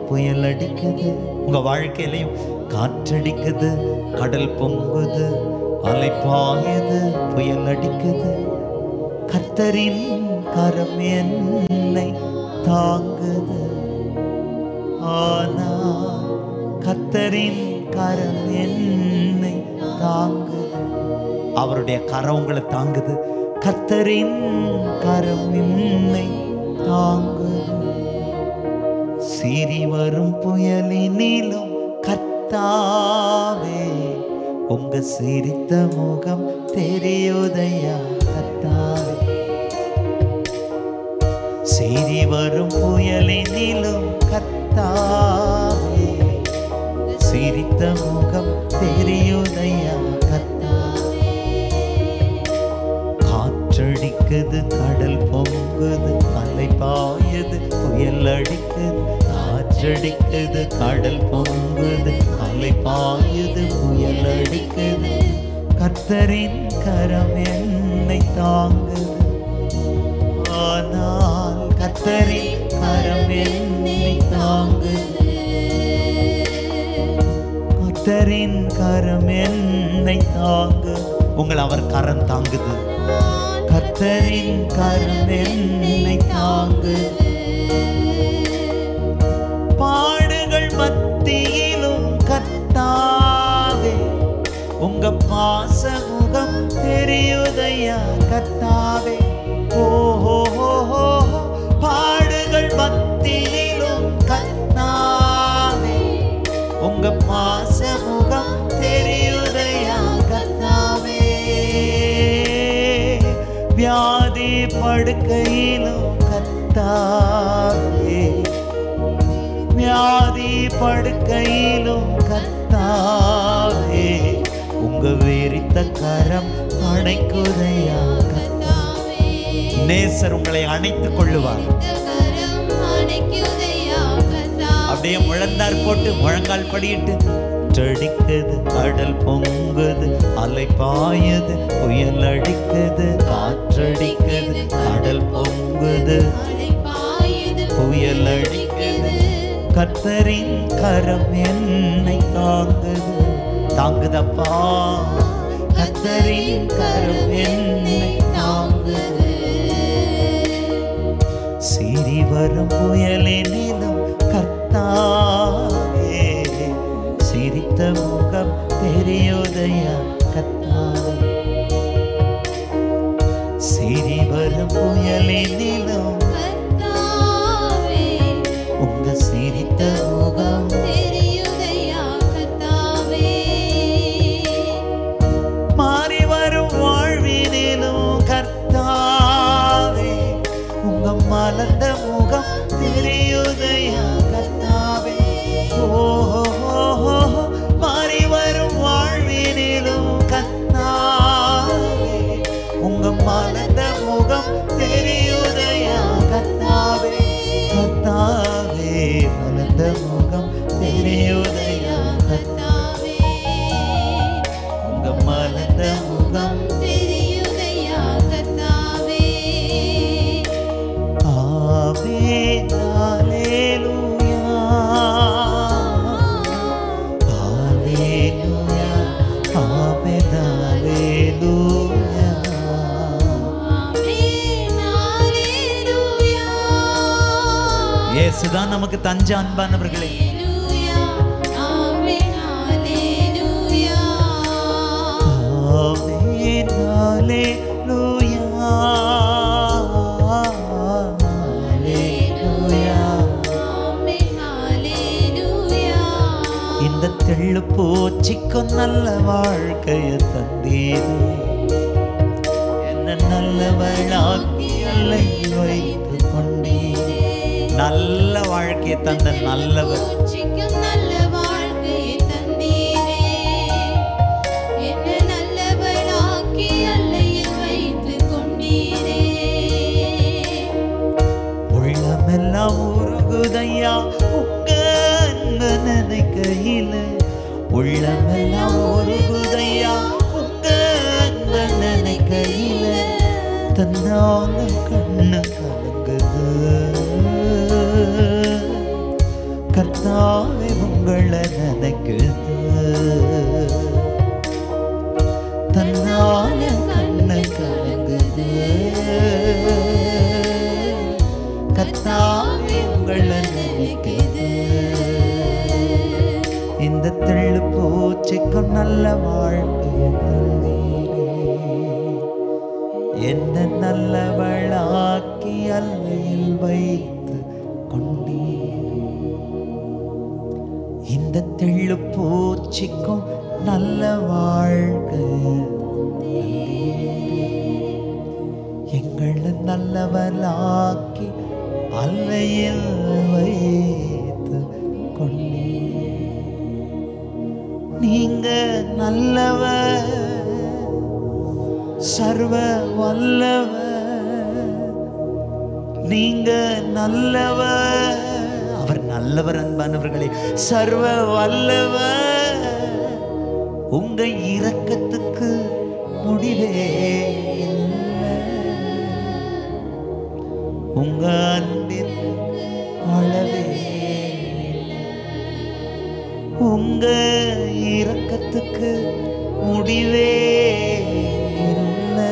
புயல் அடிக்குது உங்க வாழ்க்கையிலையும் காற்றடிக்குது கடல் பொங்குது அலை பாயுது புயல் அடிக்குது கர்த்தரின் கரம் என்னை தாங்குது ஆனா கர்த்தரின் கரம் என்னை தாங்குது அவருடைய கரம் உங்களை தாங்குது கர்த்தரின் கரம் என்னை தாங்குது சீறி வரும் புயலினிலும் கர்த்தாவே உங்க சிரித்த முகம் தெரியுதையா கர்த்தாவே சீறி வரும் புயலினிலும் கர்த்தாவே சிரித்த முகம் தெரியுதையா கர்த்தாவே காற்றடிக்குது கடல் பொங்குது அலை பாயுது புயல் அடிக்குது காற்றடிக்குது கடல் பொங்குது அலை பாயுது புயல் அடிக்குது கர்த்தரின் கரம் என்னை தாங்குது ஆனால் கர்த்தரின் கரம் என்னை தாங்குது கர்த்தரின் கரம் என்னை தாங்கு உங்கள் அவர் கரம் தாங்குது கர்த்தரின் கரம் என்னை தாங்குது பாடுகள் மத்தியிலும் கர்த்தாவே உங்க பாச முகம் தெரியுதையா கர்த்தாவே ஓஹோ பாடுகள் மத்தியிலும் கர்த்தாவே உங்க பாச முகம் தெரியுதையா கர்த்தாவே வியாதி படுக்கையிலும் கர்த்தாவே வியாதி படுக்கையிலும் கர்த்தாவே உங்க வெறித்த கரம் அணைக்குதையா கர்த்தாவே நேசர் உங்களை அணைத்துக் கொள்ளுவார் அப்படியே முழந்தார் போட்டு முழங்கால் படியிட்டு அடிக்குது கடல் பொங்குது அலை பாயுது புயல் அடிக்குது காற்றடிக்குது கடல் பொங்குது புயல் அடிக்குது கர்த்தரின் கரம் என்னை தாங்குது தாங்குதப்பா கர்த்தரின் கரம் என்னை தாங்குது சிறி வரும் புயலினிலும் கர்த்தாவே சிரித்த முகம் தெரியுதையா கர்த்தாவே சிறி வரும் புயலினிலும் உங்க சிரித்த முகம் மாறி வரும் வாழ்வினிலும் கர்த்தாவே உங்க மலர்ந்த முகம் தெரியுதையா கர்த்தாவே ஓஹோ மாறி வரும் வாழ்வினிலும் கர்த்தாவே உங்க மலர்ந்த முகம் தெரியுதையா கர்த்தாவே கர்த்தாவே மலர்ந்த முகம் தெரியுதையா கர்த்தாவே உங்க மலர்ந்த முகம் ஆவே ஹalleluya ஹalleluya ஆவே ஹalleluya இயேசுதான் நமக்கு தஞ்ச அன்பானவர்களே ஆவே ஹalleluya ஹalleluya இந்த தெள்ளு பூச்சிக்கும் நல்ல வாழ்க்கைய தந்தீரே என்ன நல்லவளாக்கி அல்லை வைத்து கொண்டீரே நல்ல வாழ்க்கையை தந்த நல்லவர் நல்ல வாழ்க்கையை தந்தீரே என்ன நல்லவளாக்கி அல்லையில் வைத்துக் கொண்டீரே உள்ளமெல்லாம் உருகுதையா உங்க அன்பு நினைக்கையில உள்ளமெல்லாம் உருகுதையா உங்க அன்பு நினைக்கையில தன்னாலும் கண்ணு கலங்குது கர்த்தாவே உங்களை நினைக்குது தன்னால கண்ணு கலங்குது கர்த்தாவே உங்களை நினைக்குது இந்த தெள்ளு பூச்சிக்கும் நல்ல வாழ்க்கையை தந்தீரே என்ன நல்லவளாக்கி அல்லையில் வைத்து கொண்டீரே இந்த தெள்ளு பூச்சிக்கும் நல்ல வாழ்க்கை எங்களை நல்லவளாக்கி அல்லையில் வைத்து கொண்டீரே நீங்க நல்லவர் சர்வ வல்லவர் நீங்க நல்லவர் அவர் நல்லவர் அன்பானவர்களே சர்வ வல்லவர் உங்க இரக்கத்துக்கு முடிவே இல்லை. உங்க அன்பின் அளவே இல்லை. உங்க இரக்கத்துக்கு முடிவே இல்லை.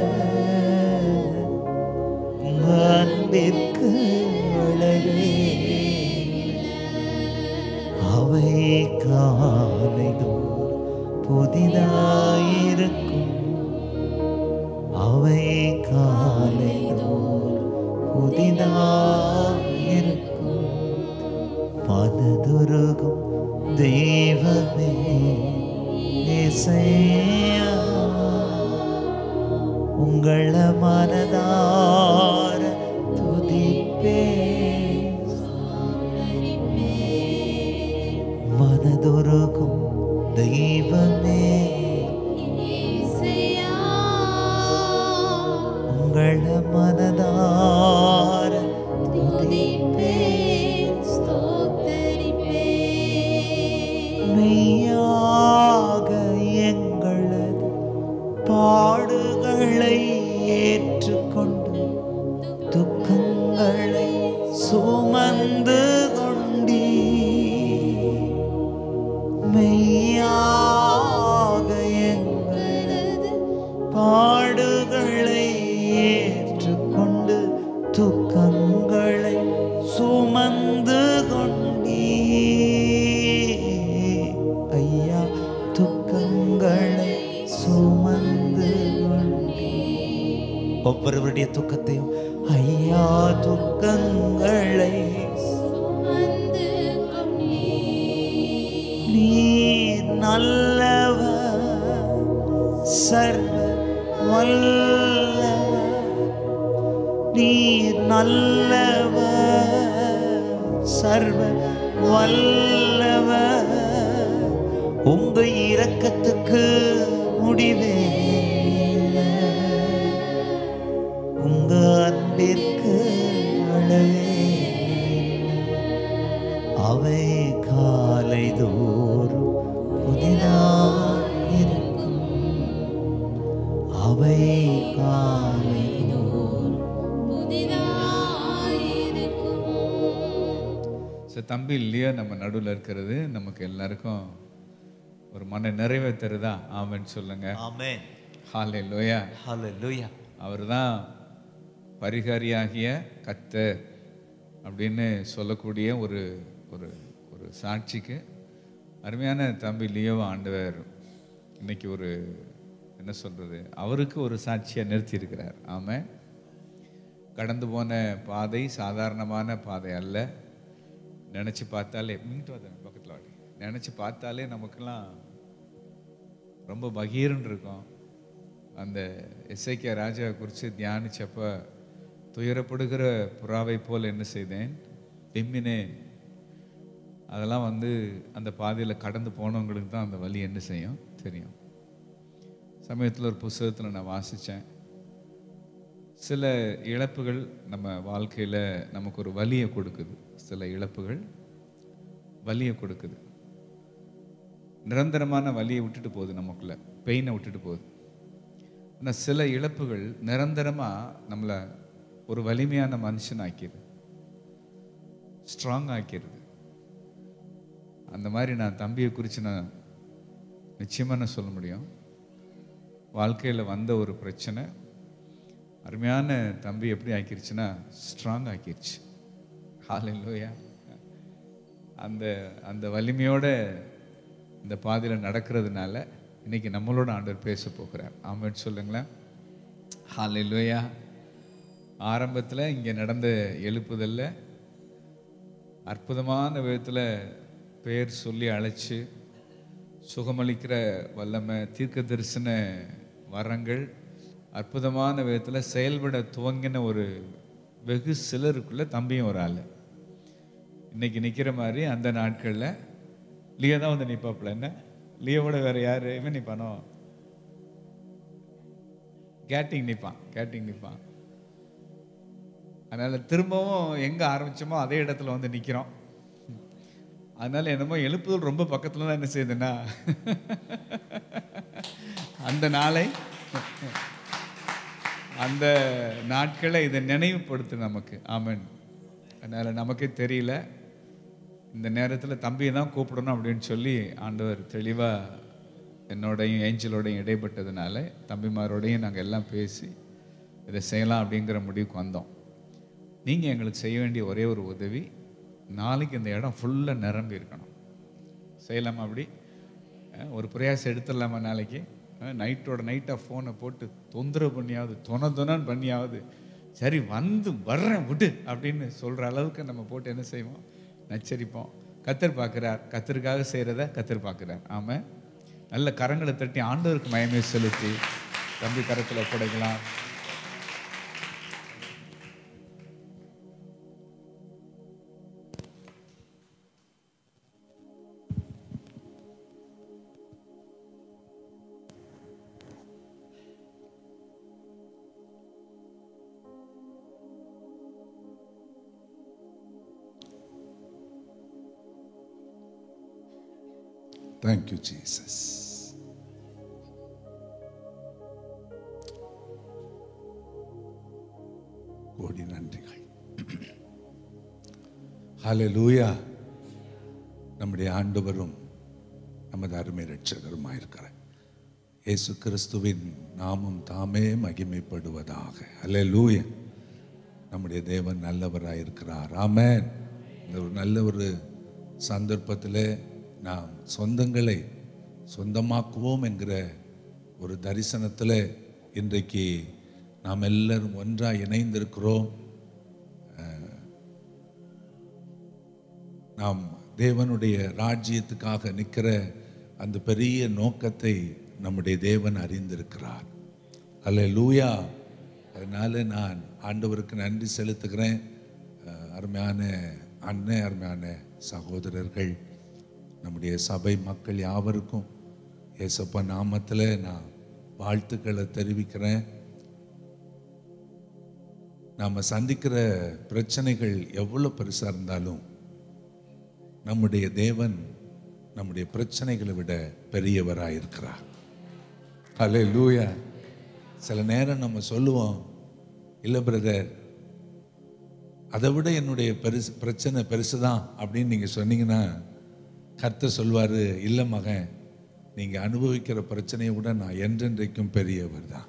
உங்க அன்பிற்கு அளவே இல்லை. அவை காலைதோறும் புதிதாயிருக்கும் அவை காலைதோறும் புதிதாயிருக்கும் மனதுருகும் தெய்வமே இசையா உங்கள மனதார துதிப்பே மனதுருகும் தெய்வமே இயேசையா உங்கள மனதார துதிப்பே துதிப்பேன் ஸ்தோத்தரிப்பேன் மெய்யாக எங்களது பாடுகளை ஏற்றுக்கொண்டு துக்கங்களை சுமந்து கொண்டீ மெய்யாக எங்களது பாடுகளை ஏற்றுக்கொண்டு துக்கங்களை சுமந்து கொண்டீ ஐயா துக்கங்களை சுமந்து கொண்டீ ஒவ்வொருவருடைய துக்கத்தையும் ஐயா துக்கங்களை சுமந்து கொண்டீர் நீர் நல்லவர் சர்வ வல்லவர் நீர் நல்லவர் சர்வ வல்லவர் உங்க இரக்கத்துக்கு முடிவே இல்லை. உங்க அன்பிற்கு அளவே இல்லை. அவை காலை தோறும் புதிதாயிருக்கும் அவை காலை தோறும் புதிதாயிருக்கும் ஸோ தம்பி இல்லையா நம்ம நடுவில் இருக்கிறது நமக்கு எல்லாருக்கும் ஒரு மன நிறைவை தருதா ஆமென்னு சொல்லுங்க ஆமென் ஹாலே லோயா ஹalleluya அவர் தான் பரிகாரியாகிய கத்தர் அப்படின்னு சொல்லக்கூடிய ஒரு ஒரு ஒரு சாட்சிக்கு அருமையான தம்பி லியோவா ஆண்டவர் இன்னைக்கு ஒரு என்ன சொல்றது அவருக்கு ஒரு சாட்சியை நிறுத்தியிருக்கிறார் ஆமாம் கடந்து போன பாதை சாதாரணமான பாதை அல்ல நினச்சி பார்த்தாலே இங்கிட்டு வாங்க பக்கத்தில் வாடி நினச்சி பார்த்தாலே நமக்கெல்லாம் ரொம்ப பகீர்னு இருக்கும் அந்த எஸ்ஐகே ராஜாவை குறித்து தியானிச்சப்ப துயரப்படுகிற புறாவை போல் என்ன செய்தேன் விம்மினேன் அதெல்லாம் வந்து அந்த பாதையில் கடந்து போனவங்களுக்கு தான் அந்த வலி என்ன செய்யும் தெரியும் சமயத்தில் ஒரு புஸ்தகத்தில் நான் வாசித்தேன் சில இழப்புகள் நம்ம வாழ்க்கையில் நமக்கு ஒரு வலியை கொடுக்குது சில இழப்புகள் வலியை கொடுக்குது நிரந்தரமான வலியை விட்டுட்டு போகுது நமக்குள்ள பெயினை விட்டுட்டு போகுது ஆனால் சில இழப்புகள் நிரந்தரமாக நம்மளை ஒரு வலிமையான மனுஷன் ஆக்கிடுது ஸ்ட்ராங் ஆக்கிடுது அந்த மாதிரி நான் தம்பியை குறித்து நான் நிச்சயமாக நான் சொல்ல முடியும் வாழ்க்கையில் வந்த ஒரு பிரச்சனை அருமையான தம்பி எப்படி ஆக்கிருச்சுன்னா ஸ்ட்ராங் ஆக்கிருச்சு ஹalleluya அந்த அந்த வலிமையோட இந்த பாதையில் நடக்கிறதுனால இன்னைக்கு நம்மளோட ஆண்டவர் பேச போகிறார் ஆமான்னு சொல்லுங்களேன் ஹalleluya ஆரம்பத்தில் இங்கே நடந்த எழுப்புதல்ல அற்புதமான விதத்தில் பெயர் சொல்லி அழைச்சு சுகமளிக்கிற வல்லமை தீர்க்க தரிசன வரங்கள் அற்புதமான விதத்தில் செயல்பட துவங்கின ஒரு வெகு சிலருக்குள்ள தம்பியும் ஒரு ஆள் இன்னைக்கு நிற்கிற மாதிரி அந்த நாட்களில் லியோ தான் வந்து நிற்பாப்புல என்ன லியோவோட வேற யார் இவன் நிற்பானோ கேட்டிங் நிற்பான் கேட்டிங் நிற்பான் அதனால் திரும்பவும் எங்கே ஆரம்பிச்சோமோ அதே இடத்துல வந்து நிற்கிறோம் அதனால என்னமோ எழுப்புதல் ரொம்ப பக்கத்தில் தான் என்ன செய்யுதுன்னா அந்த நாளை அந்த நாட்களை இதை நினைவுபடுத்து நமக்கு ஆமென் அதனால் நமக்கே தெரியல இந்த நேரத்தில் தம்பியை தான் கூப்பிடணும் அப்படின்னு சொல்லி ஆண்டவர் தெளிவாக என்னோடையும் ஏஞ்சலோடையும் இடைப்பட்டதுனால தம்பிமாரோடையும் நாங்கள் எல்லாம் பேசி இதை செய்யலாம் அப்படிங்கிற முடிவுக்கு வந்தோம் நீங்கள் எங்களுக்கு செய்ய வேண்டிய ஒரே ஒரு உதவி நாளைக்கு இந்த இடம் ஃபுல்லாக நிரம்பி இருக்கணும் செய்யலாமா அப்படி அஹ், ஒரு பிரயாசம் எடுத்துடலாமா நாளைக்கு நைட்டோட நைட்டாக ஃபோனை போட்டு தொந்தரவு பண்ணியாவது தொண தொணன்னு பண்ணியாவது சரி வந்து வர்றேன் விடு அப்படின்னு சொல்கிற அளவுக்கு நம்ம போட்டு என்ன செய்வோம் நச்சரிப்போம் கத்தர் பார்க்குறார் கத்தருக்காக செய்கிறத கத்தர் பார்க்குறார் ஆமாம் நல்ல கரங்களை தட்டி ஆண்டவருக்கு மயமே செலுத்தி தம்பி கரத்தில் ஒப்படைக்கலாம் Thank you, Jesus. கோடி நன்றிகள் ஹalleluya நம்முடைய ஆண்டவரும் நமது அருமை ரட்சகருமாய் இருக்கிறார் இயேசு கிறிஸ்துவின் நாமம் தாமே மகிமைப்படுவதாக ஹalleluya நம்முடைய தேவன் நல்லவராய் இருக்கிறார் ஆமென் இந்த ஒரு நல்ல ஒரு சந்தர்ப்பத்தில் நாம் சொந்தங்களை சொந்தமாக்குவோம் என்கிற ஒரு தரிசனத்தில் இன்றைக்கு நாம் எல்லாரும் ஒன்றாக இணைந்திருக்கிறோம் அஹ், நாம் தேவனுடைய ராஜ்யத்துக்காக நிற்கிற அந்த பெரிய நோக்கத்தை நம்முடைய தேவன் அறிந்திருக்கிறார் அல்ல லூயா அதனால நான் ஆண்டவருக்கு நன்றி செலுத்துகிறேன் அஹ், அருமையான அண்ணன் அருமையான சகோதரர்கள் நம்முடைய சபை மக்கள் யாவருக்கும் ஏசப்பா நாமத்தில் நான் வாழ்த்துக்களை தெரிவிக்கிறேன் நாம் சந்திக்கிற பிரச்சனைகள் எவ்வளோ பெருசாக இருந்தாலும் நம்முடைய தேவன் நம்முடைய பிரச்சனைகளை விட பெரியவராக இருக்கிறார் ஹலே லூயா சில நேரம் நம்ம சொல்லுவோம் இல்லை பிரதர் அதை விட என்னுடைய பெருசு பிரச்சனை பெருசு தான் அப்படின்னு நீங்கள் சொன்னீங்கன்னா கர்த்தர் சொல்வார் இல்லை மகன் நீங்கள் அனுபவிக்கிற பிரச்சனையை விட நான் என்றென்றைக்கும் பெரியவர் தான்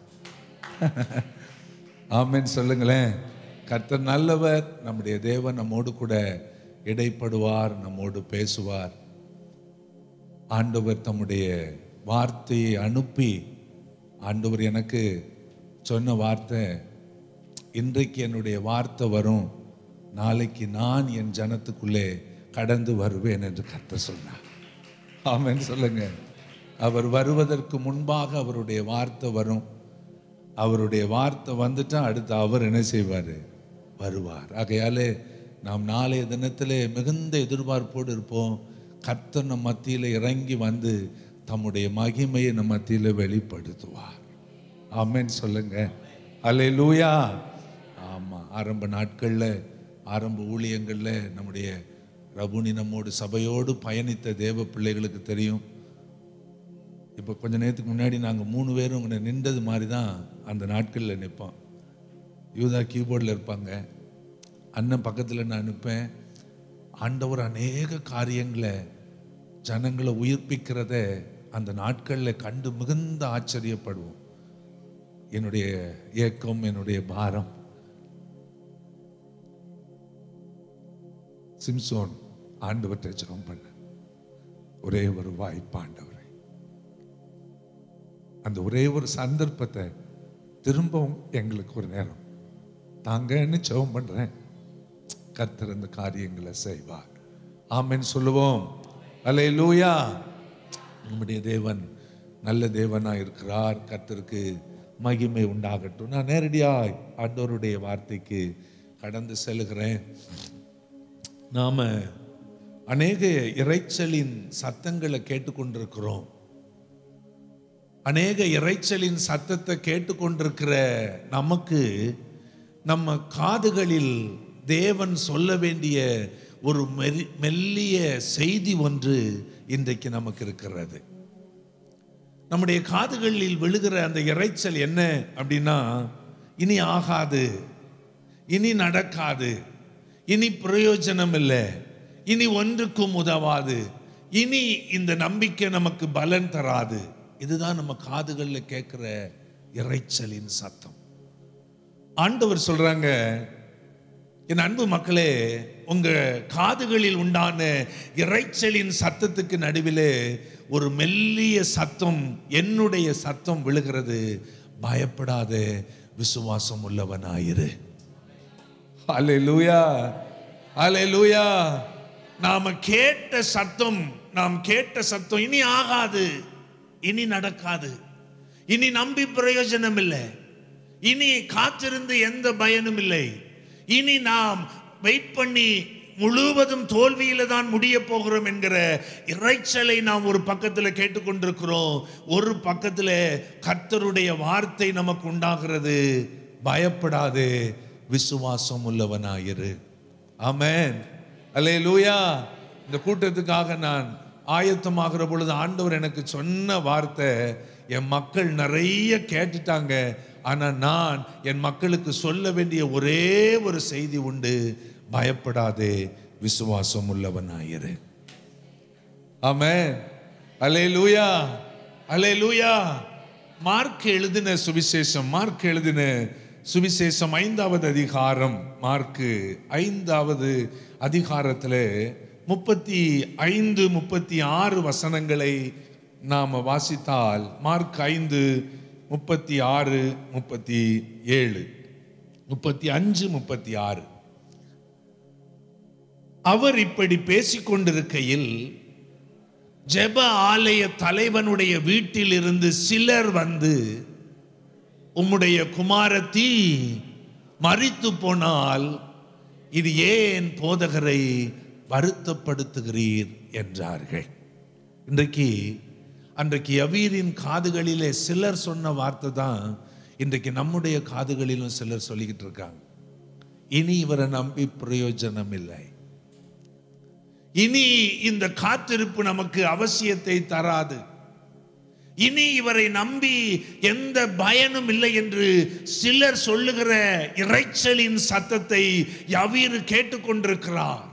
ஆமென் சொல்லுங்களேன் கர்த்தர் நல்லவர் நம்முடைய தேவன் நம்மோடு கூட இடைப்படுவார் நம்மோடு பேசுவார் ஆண்டவர் தம்முடைய வார்த்தையை அனுப்பி ஆண்டவர் எனக்கு சொன்ன வார்த்தை இன்றைக்கு என்னுடைய வார்த்தை வரும் நாளைக்கு நான் என் ஜனத்துக்குள்ளே கடந்து வருவேன் என்று கர்த்தர் சொன்னார் ஆமென் சொல்லுங்க அவர் வருவதற்கு முன்பாக அவருடைய வார்த்தை வரும் அவருடைய வார்த்தை வந்துட்டா அடுத்து அவர் என்ன செய்வார் வருவார் ஆகையாலே நாம் நாளைய தினத்திலே மிகுந்த எதிர்பார்ப்போடு இருப்போம் கர்த்தர் நம் மத்தியில் இறங்கி வந்து தம்முடைய மகிமையை நம் மத்தியில் வெளிப்படுத்துவார் ஆமென் சொல்லுங்க அல்லே லூயா ஆமாம் ஆரம்ப நாட்களில் ஆரம்ப ஊழியங்களில் நம்முடைய ரபுனி நம்மோடு சபையோடு பயணித்த தேவ பிள்ளைகளுக்கு தெரியும் இப்போ கொஞ்ச நேரத்துக்கு முன்னாடி நாங்கள் மூணு பேரும் இங்கே நின்றது மாதிரி தான் அந்த நாட்களில் நிற்போம் யூதா கீபோர்டில் இருப்பாங்க அண்ணன் பக்கத்தில் நான் நிற்பேன் ஆண்டவர் அநேக காரியங்களை ஜனங்களை உயிர்ப்பிக்கிறத அந்த நாட்களில் கண்டு மிகுந்த ஆச்சரியப்படுவோம் என்னுடைய ஏக்கம் என்னுடைய பாரம் சிம்சோன் ஆண்டவற்றை ஜெபம் பண்ண ஒரே ஒரு வாய்ப்பு ஆண்டவரை அந்த ஒரே ஒரு சந்தர்ப்பத்தை திரும்பவும் எங்களுக்கு ஒரு நேரம் தாங்கன்னு ஜெபம் பண்றேன் கர்த்தர் இந்த காரியங்களை செய்வார் ஆமென் சொல்லுவோம் அலே லூயா நம்முடைய தேவன் நல்ல தேவனா இருக்கிறார் கர்த்தருக்கு மகிமை உண்டாகட்டும் நான் நேரடியாய் ஆண்டவருடைய வார்த்தைக்கு கடந்து செல்கிறேன் நாம அநேக இரைச்சலின் சத்தங்களை கேட்டுக்கொண்டிருக்கிறோம் அநேக இரைச்சலின் சத்தத்தை கேட்டுக்கொண்டிருக்கிற நமக்கு நம்ம காதுகளில் தேவன் சொல்ல வேண்டிய ஒரு மெரி மெல்லிய செய்தி ஒன்று இன்றைக்கு நமக்கு இருக்கிறது நம்முடைய காதுகளில் விழுகிற அந்த இரைச்சல் என்ன அப்படின்னா இனி ஆகாது இனி நடக்காது இனி பிரயோஜனம் இல்லை இனி ஒன்றுக்கும் உதவாது இனி இந்த நம்பிக்கை நமக்கு பலன் தராது இதுதான் நம்ம காதுகளில் கேட்கிற இரைச்சலின் சத்தம் ஆண்டவர் சொல்றாங்க என் அன்பு மக்களே உங்க காதுகளில் உண்டான இரைச்சலின் சத்தத்துக்கு நடுவிலே ஒரு மெல்லிய சத்தம் என்னுடைய சத்தம் விழுகிறது பயப்படாத விசுவாசம் உள்ளவனாயிரு அல்லேலூயா அல்லேலூயா நாம கேட்ட சத்தம் நாம் கேட்ட சத்தம் இனி ஆகாது இனி நடக்காது இனி நம்பி பிரயோஜனம் இல்லை இனி காத்திருந்து எந்த பயனும் இல்லை இனி நாம் வெயிட் பண்ணி முழுவதும் தோல்வியில தான் முடிய போகிறோம் என்கிற இறைச்சலை நாம் ஒரு பக்கத்தில் கேட்டுக்கொண்டிருக்கிறோம் ஒரு பக்கத்தில் கர்த்தருடைய வார்த்தை நமக்கு உண்டாகிறது பயப்படாதே விசுவாசம் உள்ளவனாயிரு ஆமென் அல்லே லூயா இந்த கூட்டத்துக்காக நான் ஆயத்தமாகிற பொழுது ஆண்டவர் எனக்கு சொன்ன வார்த்தை என் மக்கள் நிறைய கேட்டுட்டாங்க ஆனா நான் என் மக்களுக்கு சொல்ல வேண்டிய ஒரே ஒரு செய்தி உண்டு பயப்படாதே விசுவாசம் உள்ளவனாயிரு ஆமென் அலே லூயா அலே லூயா மார்க் எழுதின சுவிசேஷம் மார்க் எழுதின சுவிசேஷம் ஐந்தாவது அதிகாரம் மார்க்கு ஐந்தாவது அதிகாரத்தில் முப்பத்தி ஐந்து முப்பத்தி ஆறு வசனங்களை நாம் வாசித்தால் மார்க் ஐந்து முப்பத்தி ஆறு முப்பத்தி ஏழு முப்பத்தி அஞ்சு முப்பத்தி ஆறு அவர் இப்படி பேசிக்கொண்டிருக்கையில் ஜெப ஆலய தலைவனுடைய வீட்டிலிருந்து சிலர் வந்து உம்முடைய குமாரத்தி மரித்து போனால் இது ஏன் போதகரை வருத்தப்படுத்துகிறீர் என்றார்கள் இன்றைக்கு அன்றைக்கு யவீரின் காதுகளிலே சிலர் சொன்ன வார்த்தை தான் இன்றைக்கு நம்முடைய காதுகளிலும் சிலர் சொல்லிக்கிட்டு இருக்காங்க இனி இவரை நம்பி பிரயோஜனம் இல்லை இனி இந்த காத்திருப்பு நமக்கு அவசியத்தை தராது இனி இவரை நம்பி எந்த பயனும் இல்லை என்று சிலர் சொல்லுகிற இறைச்சலின் சத்தத்தை யவீரு கேட்டுக்கொண்டிருக்கிறார்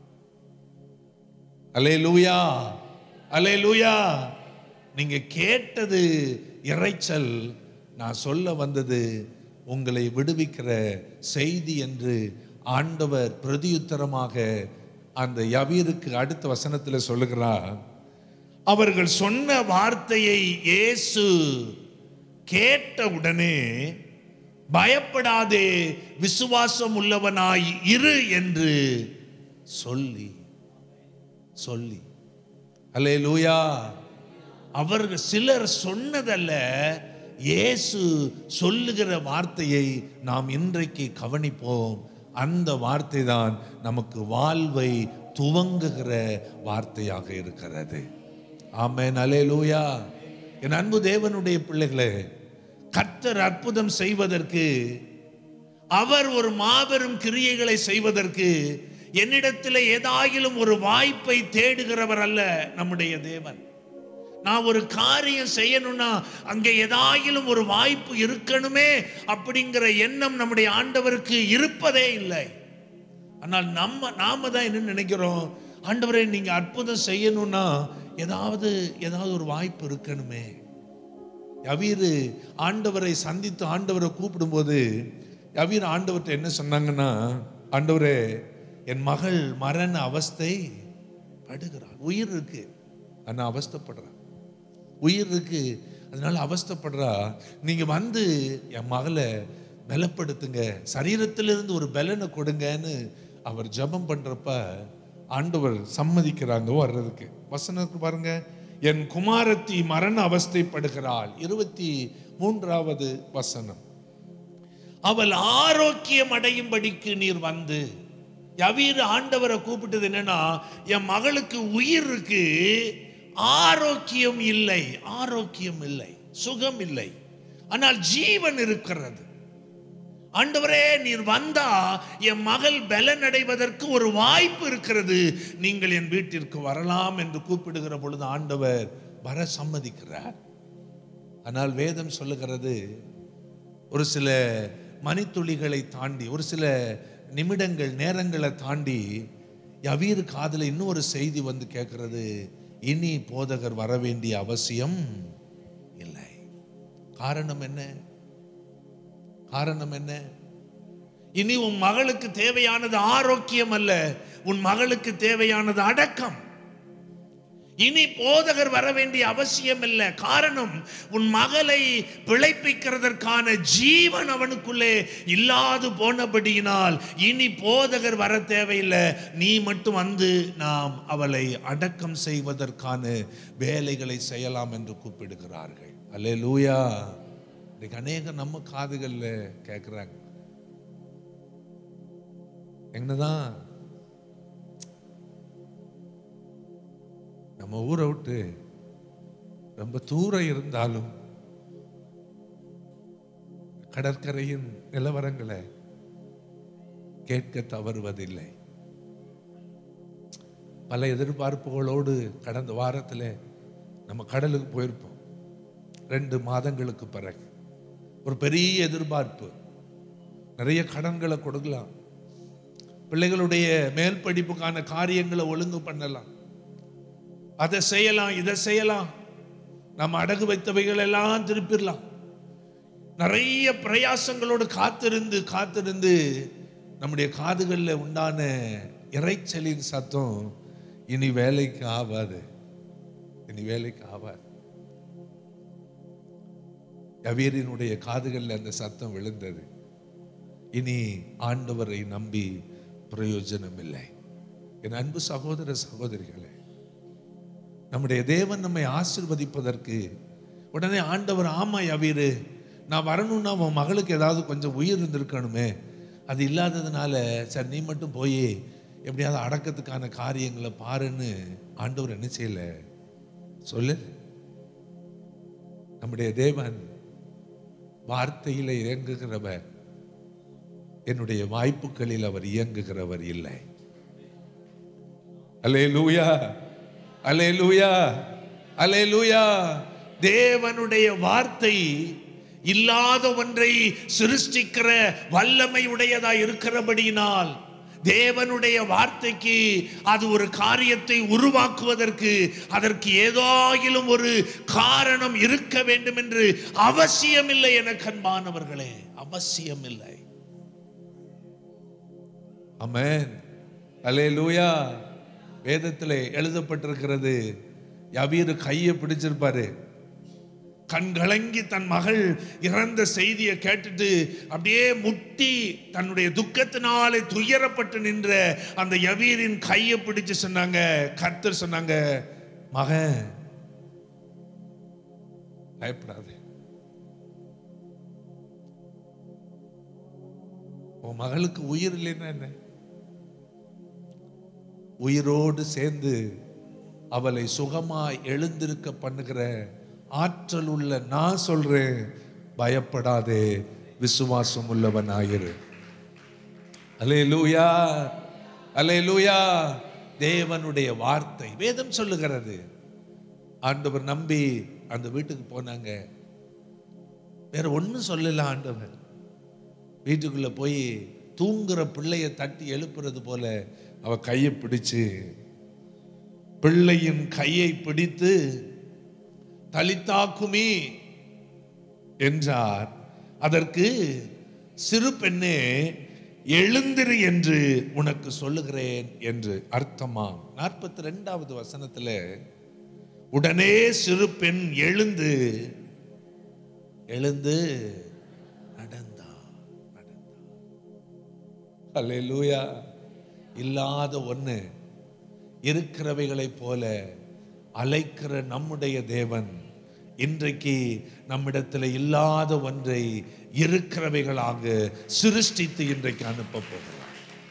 அலே லூயா அலே லூயா நீங்க கேட்டது இறைச்சல் நான் சொல்ல வந்தது உங்களை விடுவிக்கிற செய்தி என்று ஆண்டவர் பிரதியுத்தரமாக அந்த யவீருக்கு அடுத்த வசனத்தில் சொல்லுகிறார் அவர்கள் சொன்ன வார்த்தையை இயேசு கேட்ட உடனே பயப்படாதே விசுவாசம் உள்ளவனாய் இரு என்று சொல்லி சொல்லி அல்லே லூயா அவர்கள் சிலர் சொன்னதல்ல இயேசு சொல்லுகிற வார்த்தையை நாம் இன்றைக்கு கவனிப்போம் அந்த வார்த்தை தான் நமக்கு வாழ்வை துவங்குகிற வார்த்தையாக இருக்கிறது ஆமென் அல்லேலூயா என் அன்பு தேவனுடைய பிள்ளைகளே கர்த்தர் அற்புதம் செய்வதற்கு அவர் ஒரு மாபெரும் கிரியைகளை செய்வதற்கு என்னிடத்தில் ஏதாயிலும் ஒரு வாய்ப்பை தேடுகிறவர் அல்ல நம்முடைய தேவன் நான் ஒரு காரியம் செய்யணும்னா அங்கே ஏதாயிலும் ஒரு வாய்ப்பு இருக்கணுமே அப்படிங்கிற எண்ணம் நம்முடைய ஆண்டவருக்கு இருப்பதே இல்லை ஆனால் நம்ம நாம தான் என்ன நினைக்கிறோம் ஆண்டவரே நீங்க அற்புதம் செய்யணும்னா ஏதாவது ஏதாவது ஒரு வாய்ப்பு இருக்கணுமே யவீரு ஆண்டவரை சந்தித்து ஆண்டவரை கூப்பிடும்போது யவீர் ஆண்டவர்கிட்ட என்ன சொன்னாங்கன்னா ஆண்டவரே என் மகள் மரண அவஸ்தை படுகிறாள் உயிர் இருக்கு ஆனா அவஸ்தைப்படுறான் உயிர் இருக்கு அதனால அவஸ்தைப்படுறா நீங்க வந்து என் மகளை பலப்படுத்துங்க சரீரத்திலிருந்து ஒரு பலனை கொடுங்கன்னு அவர் ஜெபம் பண்றப்ப ஆண்டவர் சம்மதிக்கிறாங்க வர்றதுக்கு வசனத்துக்கு பாருங்க என் குமாரத்தி மரண அவஸ்தைப்படுகிறாள் இருபத்தி மூன்றாவது வசனம் அவள் ஆரோக்கியம் அடையும்படிக்கு நீர் வந்து யவீர் ஆண்டவரை கூப்பிட்டது என்னன்னா என் மகளுக்கு உயிர் இருக்கு ஆரோக்கியம் இல்லை ஆரோக்கியம் இல்லை சுகம் இல்லை ஆனால் ஜீவன் இருக்கிறது ஆண்டவரே நீர் வந்தா என் மகள் பலன் அடைவதற்கு ஒரு வாய்ப்பு இருக்கிறது நீங்கள் என் வீட்டிற்கு வரலாம் என்று கூப்பிடுகிற பொழுது ஆண்டவர் வர சம்மதிக்கிறார் ஆனால் வேதம் சொல்லுகிறது ஒரு சில மணித்துளிகளை தாண்டி ஒரு சில நிமிடங்கள் நேரங்களை தாண்டி யவீர் காதுல இன்னும் ஒரு செய்தி வந்து கேட்கிறது இனி போதகர் வர வேண்டிய அவசியம் இல்லை காரணம் என்ன காரணம் என்ன இனி உன் மகளுக்கு தேவையானது ஆரோக்கியம் அல்ல உன் மகளுக்கு தேவையானது அடக்கம் இனி போதகர் வர வேண்டிய அவசியம் இல்லை காரணம் உன் மகளை பிழைப்பிக்கிறதற்கான ஜீவன் அவனுக்குள்ளே இல்லாது போனபடியினால் இனி போதகர் வர தேவையில்லை நீ மட்டும் வந்து நாம் அவளை அடக்கம் செய்வதற்கான வேலைகளை செய்யலாம் என்று கூப்பிடுகிறார்கள் அல்லே லூயா இன்னைக்கு அநேக நம்ம காதுகளில் கேட்குறாங்க என்னதான் நம்ம ஊரை விட்டு ரொம்ப தூரம் இருந்தாலும் கடற்கரையின் நிலவரங்களை கேட்க தவறுவதில்லை பல எதிர்பார்ப்புகளோடு கடந்த வாரத்தில் நம்ம கடலுக்கு போயிருப்போம் ரெண்டு மாதங்களுக்கு பிறகு ஒரு பெரிய எதிர்பார்ப்பு நிறைய கடன்களை கொடுக்கலாம் பிள்ளைகளுடைய மேல் படிப்புக்கான காரியங்களை ஒழுங்கு பண்ணலாம் அதை செய்யலாம் இதை செய்யலாம் நம்ம அடகு வைத்தவைகள் எல்லாம் திருப்பிடலாம் நிறைய பிரயாசங்களோடு காத்திருந்து காத்திருந்து நம்முடைய காதுகளில் உண்டான இறைச்சலின் சத்தம் இனி வேலைக்கு ஆகாது இனி வேலைக்கு ஆகாது யவீரினுடைய காதுகளில் அந்த சத்தம் விழுந்தது இனி ஆண்டவரை நம்பி பிரயோஜனம் இல்லை என் அன்பு சகோதர சகோதரிகளே நம்முடைய தேவன் நம்மை ஆசிர்வதிப்பதற்கு உடனே ஆண்டவர் ஆமா யவீரு நான் வரணும்னா உன் மகளுக்கு ஏதாவது கொஞ்சம் உயிர் இருந்திருக்கணுமே அது இல்லாததுனால சரி நீ மட்டும் போய் எப்படியாவது அடக்கத்துக்கான காரியங்களை பாருன்னு ஆண்டவர் என்ன செய்யல சொல்லு நம்முடைய தேவன் வார்த்தையில இயங்குகிறவர் என்னுடைய வாய்ப்புகளில் அவர் இயங்குகிறவர் இல்லை அலே லூயா அலே லூயா அலே லூயா தேவனுடைய வார்த்தை இல்லாத ஒன்றை சிருஷ்டிக்கிற வல்லமை உடையதா இருக்கிறபடியினால் தேவனுடைய வார்த்தைக்கு அது ஒரு காரியத்தை உருவாக்குவதற்கு அதற்கு ஏதாயிலும் ஒரு காரணம் இருக்க வேண்டும் என்று அவசியம் இல்லை என கண்பானவர்களே அவசியம் இல்லை அமேன் அல்லேலூயா வேதத்தில் எழுதப்பட்டிருக்கிறது யவீரு கையை பிடிச்சிருப்பாரு கண்கலங்கி தன் மகள் இறந்த செய்தியை கேட்டுட்டு அப்படியே முட்டி தன்னுடைய துக்கத்தினாலே துயரப்பட்டு நின்ற அந்த யவீரின் கையை பிடிச்சு சொன்னாங்க கர்த்தர் சொன்னாங்க மகன் பயப்படாத உன் மகளுக்கு உயிர் இல்லைன்னா என்ன உயிரோடு சேர்ந்து அவளை சுகமாய் எழுந்திருக்க பண்ணுகிற ஆற்றல் உள்ள நான் சொல்றேன் பயப்படாதே விசுவாசம் உள்ளவன் ஆயிரு அலே லூயா அலே லூயா தேவனுடைய வார்த்தை வேதம் சொல்லுகிறது ஆண்டவர் நம்பி அந்த வீட்டுக்கு போனாங்க வேற ஒன்றும் சொல்லல ஆண்டவர் வீட்டுக்குள்ள போய் தூங்குற பிள்ளைய தட்டி எழுப்புறது போல அவ கையை பிடிச்சு பிள்ளையின் கையை பிடித்து தலித்தாக்குமி என்றார் அதற்கு சிறு பெண்ணே எழுந்திரு என்று உனக்கு சொல்லுகிறேன் என்று அர்த்தமாம் நாற்பத்தி ரெண்டாவது வசனத்துல உடனே சிறு பெண் எழுந்து எழுந்து நடந்தா நடந்தா அல்லேலூயா இல்லாத ஒண்ணு இருக்கிறவைகளைப் போல அழைக்கிற நம்முடைய தேவன் இன்றைக்கு நம்மிடத்தில் இல்லாத ஒன்றை இருக்கிறவைகளாக சிருஷ்டித்து இன்றைக்கு அனுப்ப போகிறார்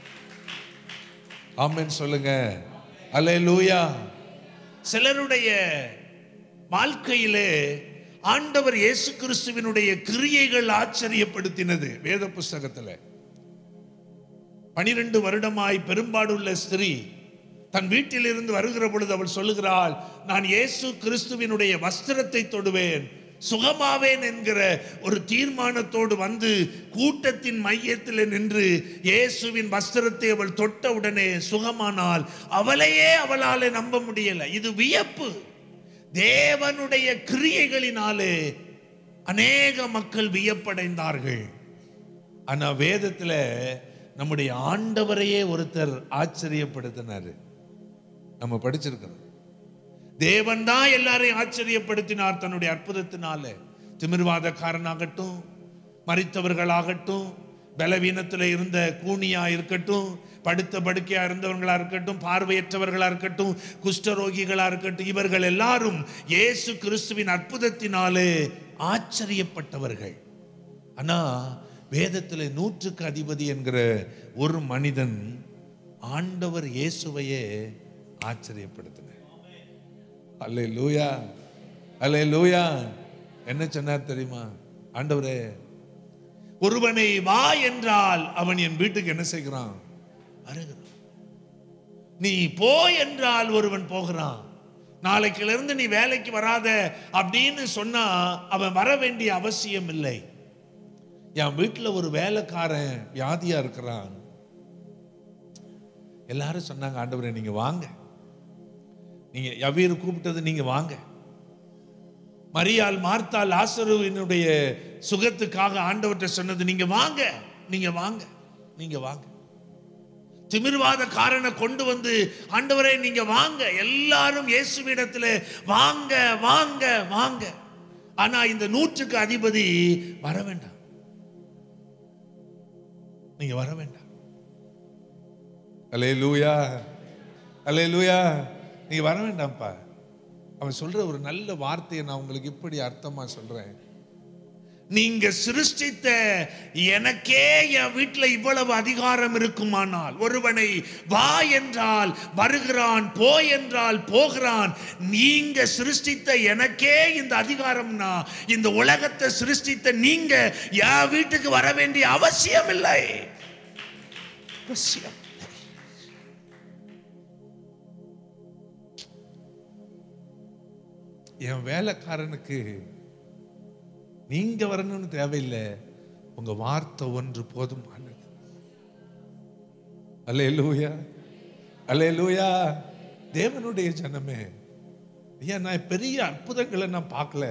ஆமென் சொல்லுங்க அல்லேலூயா சிலருடைய வாழ்க்கையிலே ஆண்டவர் இயேசு கிறிஸ்துவினுடைய கிரியைகள் ஆச்சரியப்படுத்தினது வேத புஸ்தகத்துல பனிரெண்டு வருடமாய் பெரும்பாடுள்ள ஸ்திரீ தன் வீட்டிலிருந்து வருகிற பொழுது அவள் சொல்லுகிறாள் நான் இயேசு கிறிஸ்துவினுடைய வஸ்திரத்தை தொடுவேன் சுகமாவேன் என்கிற ஒரு தீர்மானத்தோடு வந்து கூட்டத்தின் மையத்தில் நின்று இயேசுவின் வஸ்திரத்தை அவள் தொட்ட உடனே சுகமானால் அவளையே அவளால நம்ப முடியல இது வியப்பு தேவனுடைய கிரியைகளினாலே அநேக மக்கள் வியப்படைந்தார்கள் ஆனா வேதத்துல நம்முடைய ஆண்டவரையே ஒருத்தர் ஆச்சரியப்படுத்தினாரு நம்ம படிச்சிருக்கிறோம் தேவன் தான் எல்லாரையும் ஆச்சரியப்படுத்தினார் தன்னுடைய அற்புதத்தினால திமிர்வாதக்காரனாகட்டும் மறித்தவர்களாகட்டும் பலவீனத்தில் இருந்த கூனியா இருக்கட்டும் படுத்த படுக்கையா இருந்தவர்களா இருக்கட்டும் பார்வையற்றவர்களா இருக்கட்டும் குஷ்டரோகிகளா இருக்கட்டும் இவர்கள் எல்லாரும் இயேசு கிறிஸ்துவின் அற்புதத்தினாலே ஆச்சரியப்பட்டவர்கள் ஆனா வேதத்தில் நூற்றுக்கு அதிபதி என்கிற ஒரு மனிதன் ஆண்டவர் இயேசுவையே ஆச்சரியப்படுத்தினார் அல்லே லூயா அல்லே லூயா என்ன சொன்னார் தெரியுமா ஆண்டவரே ஒருவனை வா என்றால் அவன் என் வீட்டுக்கு என்ன செய்கிறான் வருகிறான் நீ போ என்றால் ஒருவன் போகிறான் நாளைக்குல இருந்து நீ வேலைக்கு வராத அப்படின்னு சொன்னா அவன் வர வேண்டிய அவசியம் இல்லை என் வீட்டில் ஒரு வேலைக்காரன் வியாதியா இருக்கிறான் எல்லாரும் சொன்னாங்க ஆண்டவரே நீங்க வாங்க நீங்க யவீர் கூப்பிட்டது நீங்க வாங்க மரியாள் மார்த்தாள் லாசருவினுடைய சுகத்துக்காக ஆண்டவர்கிட்ட சொன்னது நீங்க வாங்க நீங்க வாங்க நீங்க வாங்க திமிர்வாத காரனை கொண்டு வந்து ஆண்டவரே நீங்க வாங்க எல்லாரும் இயேசுவிடத்துல வாங்க வாங்க வாங்க ஆனா இந்த நூற்றுக்கு அதிபதி வர வேண்டாம் நீங்க வர வேண்டாம் அலே லூயா அலே லூயா நீங்க வர வேண்டாம்ப்பா அவன் சொல்ற ஒரு நல்ல வார்த்தையை நான் உங்களுக்கு இப்படி அர்த்தமா சொல்றேன் நீங்க சிருஷ்டித்த எனக்கே என் வீட்டில் இவ்வளவு அதிகாரம் இருக்குமானால் ஒருவனை வா என்றால் வருகிறான் போ என்றால் போகிறான் நீங்க சிருஷ்டித்த எனக்கே இந்த அதிகாரம்னா இந்த உலகத்தை சிருஷ்டித்த நீங்க என் வீட்டுக்கு வர வேண்டிய அவசியம் இல்லை அவசியம் இல்லை. என் வேலைக்காரனுக்கு நீங்க வரணும்னு தேவையில்லை உங்க வார்த்தை ஒன்று போதுமானது அல்லே லூயா அல்லே லூயா தேவனுடைய ஜனமே ஐயா நான் பெரிய அற்புதங்களை நான் பார்க்கல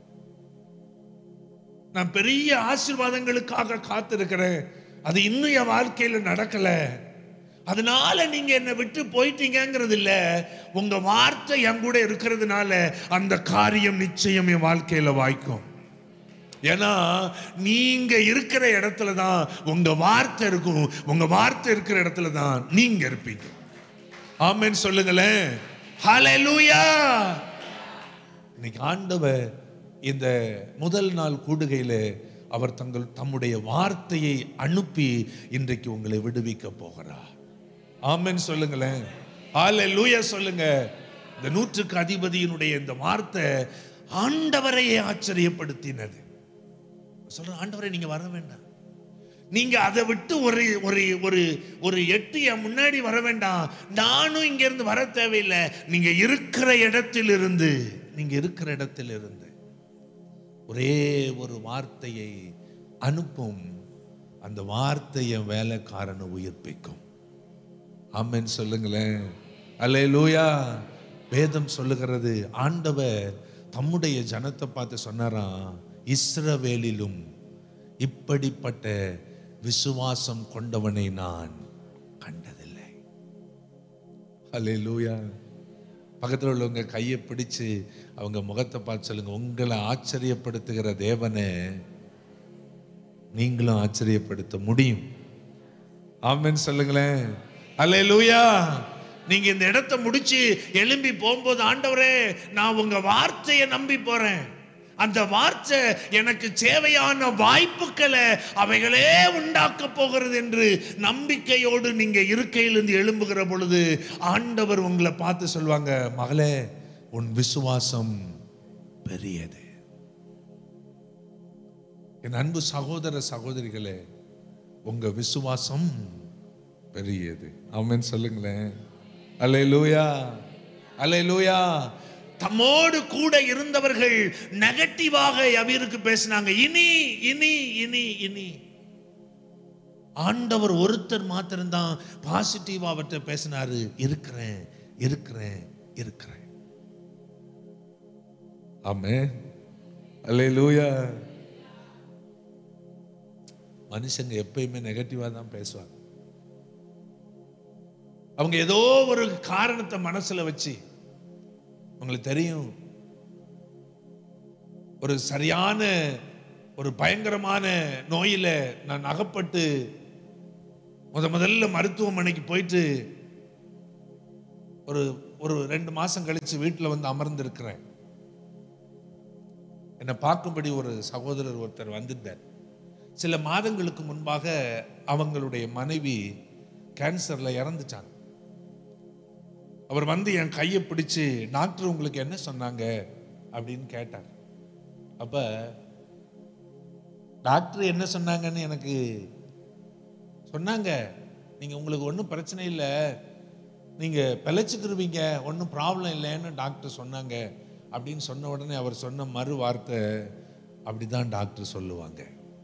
நான் பெரிய ஆசீர்வாதங்களுக்காக காத்திருக்கிறேன் அது இன்னும் என் வாழ்க்கையில நடக்கல அதனால நீங்க என்னை விட்டு போயிட்டீங்கிறது இல்ல உங்க வார்த்தை என் கூட இருக்கிறதுனால அந்த காரியம் நிச்சயம் என் வாழ்க்கையில வாய்க்கும் ஏன்னா நீங்க இருக்கிற இடத்துல தான் உங்க வார்த்தை இருக்கும் உங்க வார்த்தை இருக்கிற இடத்துல தான் நீங்க இருப்பீங்க ஆமென் சொல்லுங்களேன் ஹalleluya இன்னைக்கு ஆண்டவர் இந்த முதல் நாள் கூடுகையில அவர் தங்கள் தம்முடைய வார்த்தையை அனுப்பி இன்றைக்கு உங்களை விடுவிக்க போகிறார் ஆமென் சொல்லுங்களேன் ஹalleluya சொல்லுங்க இந்த நூற்றுக்கு அதிபதியினுடைய இந்த வார்த்தை ஆண்டவரையே ஆச்சரியப்படுத்தினது சொல்றேன் ஆண்டவரே நீங்க வர வேண்டாம் நீங்க அதை விட்டு ஒரு ஒரு ஒரு ஒரு எட்டு என் முன்னாடி வர வேண்டாம் நானும் இங்க இருந்து வர தேவையில்லை நீங்க இருக்கிற இடத்திலிருந்து நீங்க இருக்கிற இடத்திலிருந்து ஒரே ஒரு வார்த்தையை அனுப்பும் அந்த வார்த்தையை வேலைக்காரனை உயிர்ப்பிக்கும் ஆமென் சொல்லுங்களேன் அல்லே லூயா வேதம் சொல்லுகிறது ஆண்டவர் தம்முடைய ஜனத்தை பார்த்து சொன்னாராம் இஸ்ரவேலிலும் இப்படிப்பட்ட விசுவாசம் கொண்டவனை நான் கண்டதில்லை அல்லேலூயா பக்கத்தில் உள்ளவங்க கையை பிடிச்சு அவங்க முகத்தை பார்த்து சொல்லுங்க உங்களை ஆச்சரியப்படுத்துகிற தேவனை நீங்களும் ஆச்சரியப்படுத்த முடியும் ஆமென் சொல்லுங்களேன் அல்லேலூயா நீங்க இந்த இடத்தை முடிச்சு எழும்பி போகும்போது ஆண்டவரே நான் உங்க வார்த்தையை நம்பி போறேன் அந்த வார்த்தை எனக்கு தேவையான வாய்ப்புகளை அவைகளே உண்டாக்க போகிறது என்று நம்பிக்கையோடு நீங்க இருக்கையிலிருந்து எழும்புகிற பொழுது ஆண்டவர் உங்களை பார்த்து சொல்லுவாங்க மகளே உன் விசுவாசம் பெரியது என் அன்பு சகோதர சகோதரிகளே உங்க விசுவாசம் பெரியது ஆமென் சொல்லுங்களேன் அல்லேலூயா அல்லேலூயா தம்மோடு கூட இருந்தவர்கள் நெகட்டிவாக யவீருக்கு பேசினாங்க இனி இனி இனி இனி ஆண்டவர் ஒருத்தர் மாத்திரம்தான் பாசிட்டிவா அவர்கிட்ட பேசினாரு இருக்கிறேன் இருக்கிறேன் இருக்கிறேன் ஆமே அல்லேலூயா மனுஷங்க எப்பயுமே நெகட்டிவா தான் பேசுவாங்க அவங்க ஏதோ ஒரு காரணத்தை மனசுல வச்சு உங்களுக்கு தெரியும் ஒரு சரியான ஒரு பயங்கரமான நோயில நான் அகப்பட்டு முத முதல்ல மருத்துவமனைக்கு போயிட்டு ஒரு ஒரு ரெண்டு மாசம் கழிச்சு வீட்டில் வந்து அமர்ந்திருக்கிறேன் என்னை பார்க்கும்படி ஒரு சகோதரர் ஒருத்தர் வந்துட்டார் சில மாதங்களுக்கு முன்பாக அவங்களுடைய மனைவி கேன்சர்ல இறந்துட்டாங்க அவர் வந்து என் கையை பிடிச்சு டாக்டர் உங்களுக்கு என்ன சொன்னாங்க அப்படின்னு கேட்டார் அப்ப டாக்டர் என்ன சொன்னாங்கன்னு எனக்கு சொன்னாங்க நீங்க உங்களுக்கு ஒன்றும் பிரச்சனை இல்லை நீங்க பிழைச்சுக்கிருவீங்க ஒன்றும் ப்ராப்ளம் இல்லைன்னு டாக்டர் சொன்னாங்க அப்படின்னு சொன்ன உடனே அவர் சொன்ன மறு வார்த்தை அப்படிதான் டாக்டர் சொல்லுவாங்க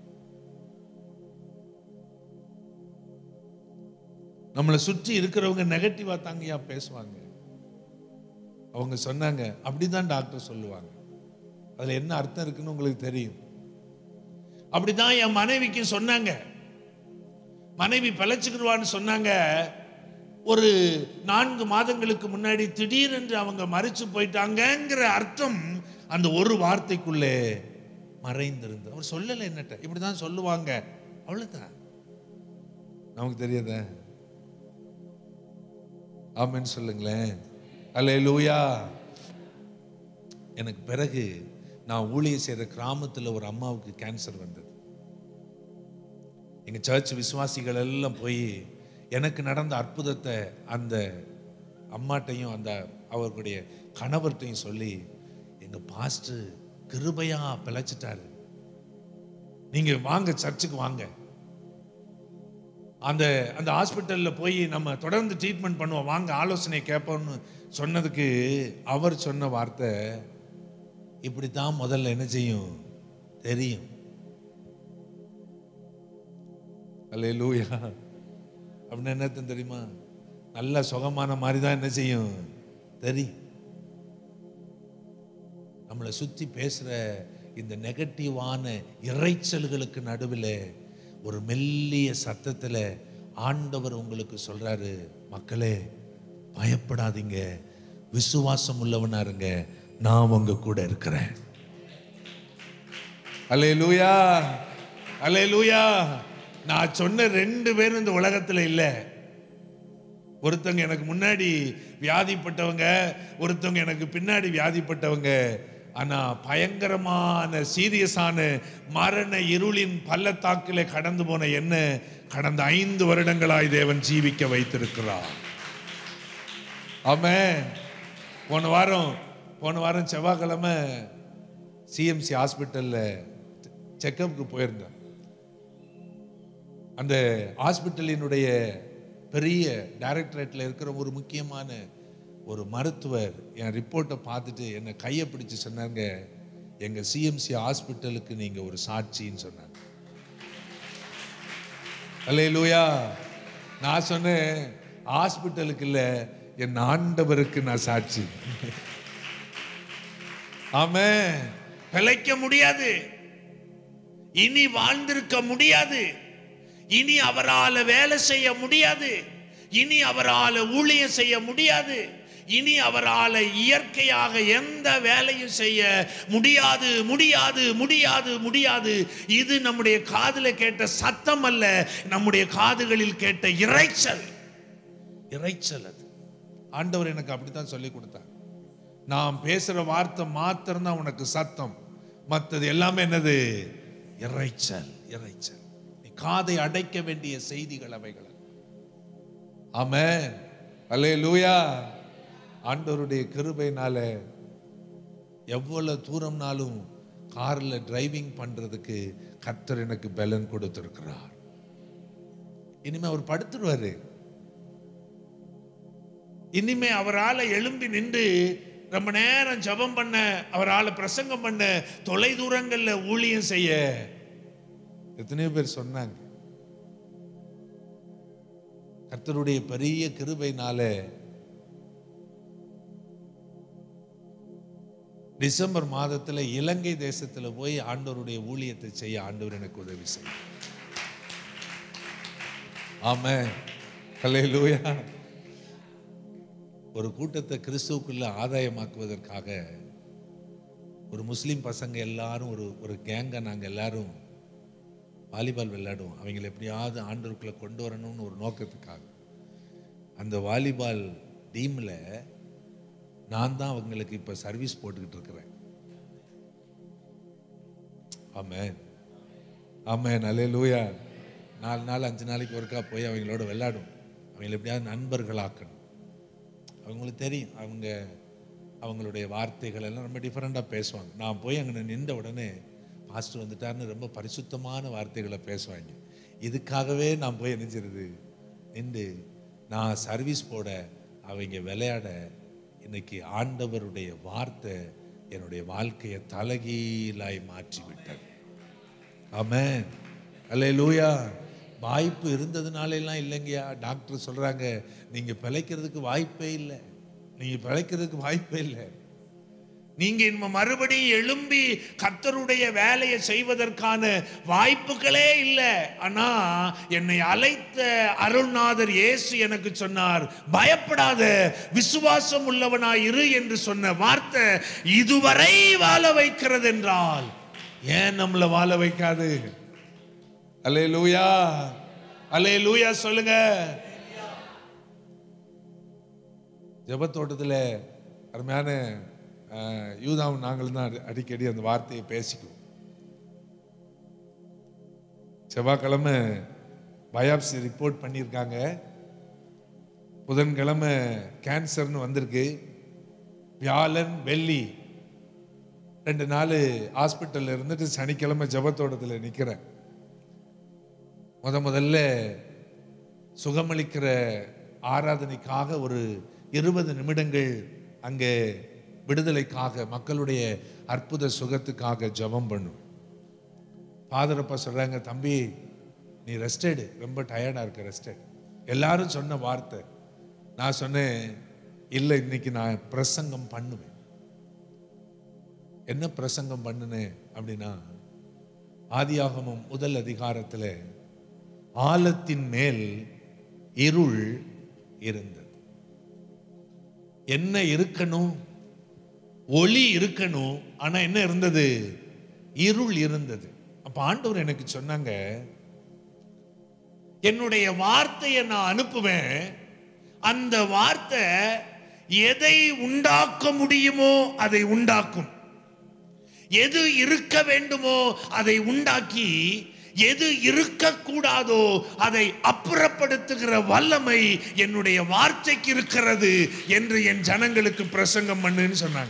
நம்மளை சுற்றி இருக்கிறவங்க நெகட்டிவா தாங்கயா பேசுவாங்க அவங்க சொன்னாங்க அப்படிதான் டாக்டர் சொல்லுவாங்க அதுல என்ன அர்த்தம் இருக்குன்னு உங்களுக்கு தெரியும் அப்படிதான் என் மனைவிக்கு சொன்னாங்க மனைவி பிழைச்சுக்கிடுவான்னு சொன்னாங்க ஒரு நான்கு மாதங்களுக்கு முன்னாடி திடீரென்று அவங்க மறிச்சு போயிட்டாங்கங்கிற அர்த்தம் அந்த ஒரு வார்த்தைக்குள்ளே மறைந்திருந்தது அவர் சொல்லலை என்னட்ட இப்படிதான் சொல்லுவாங்க அவ்வளவுதான் நமக்கு தெரியாதா ஆமென்னு சொல்லுங்களேன் அல்லே லூயா எனக்கு பிறகு நான் ஊழிய செய்கிற கிராமத்தில் ஒரு அம்மாவுக்கு கேன்சர் வந்தது எங்கள் சர்ச் விசுவாசிகள் எல்லாம் போய் எனக்கு நடந்த அற்புதத்தை அந்த அம்மாட்டையும் அந்த அவர்களுடைய கணவர்கிட்டையும் சொல்லி எங்கள் பாஸ்டர் கிருபையா பிழைச்சிட்டாரு நீங்கள் வாங்க சர்ச்சுக்கு வாங்க அந்த அந்த ஹாஸ்பிட்டலில் போய் நம்ம தொடர்ந்து ட்ரீட்மெண்ட் பண்ணுவோம் வாங்க ஆலோசனை கேட்போம்னு சொன்னதுக்கு அவர் சொன்ன வார்த்தை இப்படி தான் முதல்ல என்ன செய்யும் தெரியும் அல்ல லூயா அப்படின்னு என்னத்தம் தெரியுமா நல்ல சுகமான மாதிரி தான் என்ன செய்யும் தெரியும் நம்மளை சுற்றி பேசுகிற இந்த நெகட்டிவான இறைச்சல்களுக்கு நடுவில் ஒரு மெல்லிய சத்தத்தில் ஆண்டவர் உங்களுக்கு சொல்றாரு மக்களே பயப்படாதீங்க விசுவாசம் உள்ளவனா இருங்க நான் உங்க கூட இருக்கிறேன் அலே லூயா அலே லூயா நான் சொன்ன ரெண்டு பேரும் இந்த உலகத்துல இல்லை ஒருத்தவங்க எனக்கு முன்னாடி வியாதிப்பட்டவங்க ஒருத்தவங்க எனக்கு பின்னாடி வியாதிப்பட்டவங்க ஆனா பயங்கரமான சீரியஸான மரண இருளின் பள்ளத்தாக்கிலே கடந்து போன என்ன கடந்த ஐந்து வருடங்களாய் தேவன் ஜீவிக்க வைத்திருக்கிறார் ஆமே போன வாரம் போன வாரம் செவ்வாய்க்கிழமை சிஎம்சி ஹாஸ்பிட்டல்ல செக்கப்புக்கு போயிருந்தேன் அந்த ஹாஸ்பிட்டலினுடைய பெரிய டைரக்டரேட்டில் இருக்கிற ஒரு முக்கியமான ஒரு மருத்துவர் என் ரிப்போர்ட்டை பார்த்துட்டு என்னை கையை பிடிச்சு சொன்னாங்க எங்கள் சிஎம்சி ஹாஸ்பிட்டலுக்கு நீங்கள் ஒரு சாட்சின்னு சொன்னாங்க அல்லே லூயா நான் சொன்னேன் ஹாஸ்பிட்டலுக்கு இல்லை என் ஆண்டவருக்கு நான் சாட்சி ஆமென் பிழைக்க முடியாது இனி வாழ்ந்திருக்க முடியாது இனி அவரால வேலை செய்ய முடியாது இனி அவரால ஊழியம் செய்ய முடியாது இனி அவரால இயற்கையாக எந்த வேலையும் செய்ய முடியாது முடியாது முடியாது முடியாது இது நம்முடைய காதுல கேட்ட சத்தம் அல்ல நம்முடைய காதுகளில் கேட்ட இரைச்சல் இரைச்சல் அது ஆண்டவர் எனக்கு அப்படித்தான் சொல்லி கொடுத்தார் நான் பேசுற வார்த்தை மாத்திரம்தான் உனக்கு சத்தம் மற்றது எல்லாமே என்னது இறைச்சல் இறைச்சல் நீ காதை அடைக்க வேண்டிய செய்திகள் அவைகள் ஆமென் அல்லேலூயா ஆண்டவருடைய கிருபைனால எவ்வளவு தூரம்னாலும் கார்ல டிரைவிங் பண்றதுக்கு கர்த்தர் எனக்கு பலன் கொடுத்திருக்கிறார் இனிமே அவர் படுத்துருவாரு இனிமே அவரால் எழும்பி நின்று ரொம்ப நேரம் ஜெபம் பண்ண அவரால் பிரசங்கம் பண்ண தொலை தூரங்கள்ல ஊழியம் செய்ய எத்தனையோ பேர் சொன்னாங்க கர்த்தருடைய பெரிய கிருபைனால டிசம்பர் மாதத்துல இலங்கை தேசத்துல போய் ஆண்டவருடைய ஊழியத்தை செய்ய ஆண்டவர் எனக்கு உதவி செய்ய ஆமே ஹalleluya ஒரு கூட்டத்தை கிறிஸ்துவுக்குள்ள ஆதாயமாக்குவதற்காக ஒரு முஸ்லீம் பசங்க எல்லாரும் ஒரு ஒரு கேங்கை நாங்கள் எல்லாரும் வாலிபால் விளையாடுவோம் அவங்களை எப்படியாவது ஆண்டவருக்குள்ள கொண்டு வரணும்னு ஒரு நோக்கத்துக்காக அந்த வாலிபால் டீமில் நான் தான் அவங்களுக்கு இப்போ சர்வீஸ் போட்டுக்கிட்டு இருக்கிறேன் ஆமென் ஆமென் அலே லூயா நாலு நாள் அஞ்சு நாளைக்கு ஒருக்கா போய் அவங்களோட விளையாடும் அவங்களை எப்படியாவது நண்பர்களாக்கணும் அவங்களுக்கு தெரியும் அவங்க அவங்களுடைய வார்த்தைகள் எல்லாம் ரொம்ப டிஃப்ரெண்ட்டாக பேசுவாங்க நான் போய் அங்கே நின்ற உடனே பாஸ்டர் வந்துட்டாருன்னு ரொம்ப பரிசுத்தமான வார்த்தைகளை பேசுவாங்க இதுக்காகவே நான் போய் நினைச்சிருது நின்று நான் சர்வீஸ் போட அவங்க விளையாட இன்னைக்கு ஆண்டவருடைய வார்த்தை என்னுடைய வாழ்க்கையை தலகீழாய் மாற்றி விட்டது ஆமென் அல்லேலூயா வாய்ப்பு இருந்ததுனால எல்லாம் இல்லைங்கய்யா டாக்டர் சொல்றாங்க நீங்க பிழைக்கிறதுக்கு வாய்ப்பே இல்லை நீங்க பிழைக்கிறதுக்கு வாய்ப்பே இல்லை நீங்க இனிமே மறுபடியும் எழும்பி கர்த்தருடைய வேலையை செய்வதற்கான வாய்ப்புகளே இல்லை ஆனா என்னை அழைத்த அருள்நாதர் இயேசு எனக்கு சொன்னார் பயப்படாத விசுவாசம் உள்ளவனாய் இரு என்று சொன்ன வார்த்தை இதுவரை வாழ வைக்கிறது என்றால் ஏன் நம்மளை வாழ வைக்காது அலே லூயா அலே லூயா சொல்லுங்க ஜெபத்தோட்டத்தில் அருமையான அஹ், யூதாவும் நாங்களும் தான் அடி- அடிக்கடி அந்த வார்த்தையை பேசிக்குவோம் செவ்வாய்க்கிழமை பயாப்சி ரிப்போர்ட் பண்ணியிருக்காங்க புதன்கிழமை கேன்சர்னு வந்திருக்கு வியாழன் வெள்ளி ரெண்டு நாள் ஹாஸ்பிட்டலில் இருந்துட்டு சனிக்கிழமை ஜெபத்தோட்டத்தில் நிற்கிறேன் முத முதல்ல சுகமளிக்கிற ஆராதனைக்காக ஒரு இருபது நிமிடங்கள் அங்கே விடுதலைக்காக மக்களுடைய அற்புத சுகத்துக்காக ஜெபம் பண்ணும் ஃபாதரப்பா சொல்றாங்க தம்பி நீ ரெஸ்ட் எடு ரொம்ப டயர்டாக இருக்க ரெஸ்ட் எடு எல்லாரும் சொன்ன வார்த்தை நான் சொன்னேன் இல்லை இன்னைக்கு நான் பிரசங்கம் பண்ணுவேன் என்ன பிரசங்கம் பண்ணுனேன் அப்படின்னா ஆதியாகமம் முதல் அதிகாரத்தில் ஆலத்தின் மேல் இருள் இருந்தது என்ன இருக்கணும் ஒளி இருக்கணும் ஆனா என்ன இருந்தது இருள் இருந்தது அப்ப ஆண்டவர் எனக்கு சொன்னாங்க என்னுடைய வார்த்தையை நான் அனுப்புவேன் அந்த வார்த்தை எதை உண்டாக்க முடியுமோ அதை உண்டாக்கும் எது இருக்க வேண்டுமோ அதை உண்டாக்கி எது இருக்கக்கூடாதோ அதை அப்புறப்படுத்துகிற வல்லமை என்னுடைய வார்த்தைக்கு இருக்கிறது என்று என் ஜனங்களுக்கு பிரசங்கம் பண்ணுன்னு சொன்னாங்க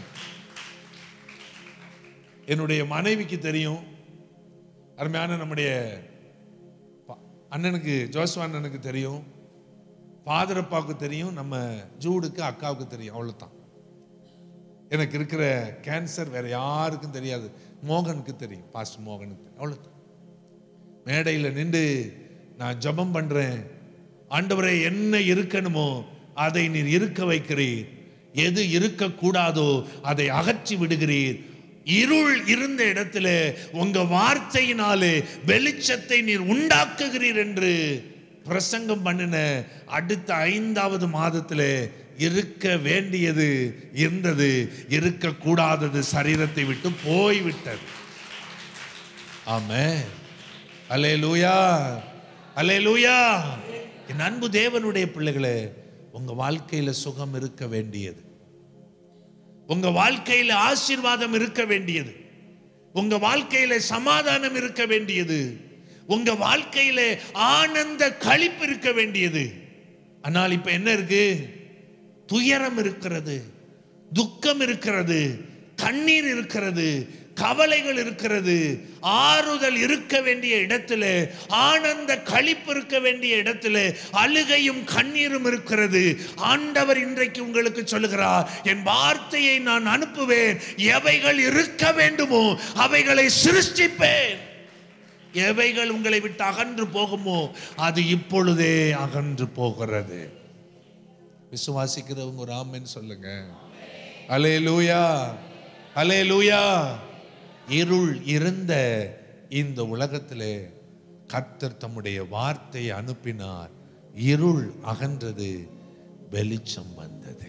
என்னுடைய மனைவிக்கு தெரியும் அருமையான நம்முடைய பா- அண்ணனுக்கு ஜோஸ்வா அண்ணனுக்கு தெரியும் ஃபாதர் அப்பாவுக்கு தெரியும் நம்ம ஜூடுக்கு அக்காவுக்கு தெரியும் அவ்வளவுதான் எனக்கு இருக்கிற கேன்சர் வேற யாருக்கும் தெரியாது மோகனுக்கு தெரியும் பாஸ்டர் மோகனுக்கு தெரியும் அவ்வளவுதான் மேடையில் நின்று நான் ஜெபம் பண்றேன் ஆண்டவரே என்ன இருக்கணுமோ அதை நீர் இருக்க வைக்கிறீர் எது இருக்கக்கூடாதோ அதை அகற்றி விடுகிறீர் இருள் இருந்த இடத்துல உங்க வார்த்தையினாலே வெளிச்சத்தை நீர் உண்டாக்குகிறீர் என்று பிரசங்கம் பண்ணின அடுத்த ஐந்தாவது மாதத்துல இருக்க வேண்டியது இருந்தது இருக்கக்கூடாதது சரீரத்தை விட்டு போய்விட்டது ஆமே அலே லூயா அலே லூயா என் அன்பு தேவனுடைய பிள்ளைகளே உங்க வாழ்க்கையில சுகம் இருக்க வேண்டியது உங்க வாழ்க்கையில ஆசீர்வாதம் இருக்க வேண்டியது உங்க வாழ்க்கையில சமாதானம் இருக்க வேண்டியது உங்க வாழ்க்கையில ஆனந்த களிப்பு இருக்க வேண்டியது ஆனால் இப்ப என்ன இருக்கு துயரம் இருக்கிறது துக்கம் இருக்கிறது கண்ணீர் இருக்கிறது கவலைகள் இருக்கிறது ஆறுதல் இருக்க வேண்டிய இடத்துல ஆனந்த களிப்பு இருக்க வேண்டிய இடத்துல அழுகையும் கண்ணீரும் இருக்கிறது ஆண்டவர் இன்றைக்கு உங்களுக்கு சொல்லுகிறார் என் வார்த்தையை நான் அனுப்புவேன் எவைகள் இருக்க வேண்டுமோ அவைகளை சிருஷ்டிப்பேன் எவைகள் உங்களை விட்டு அகன்று போகுமோ அது இப்பொழுதே அகன்று போகிறது விசுவாசிக்கிறவங்க ஒரு ஆமென் சொல்லுங்க அலே லூயா அலே லூயா இருள் இருந்த இந்த உலகத்திலே கர்த்தர் தம்முடைய வார்த்தையை அனுப்பினார் இருள் அகன்றது வெளிச்சம் வந்தது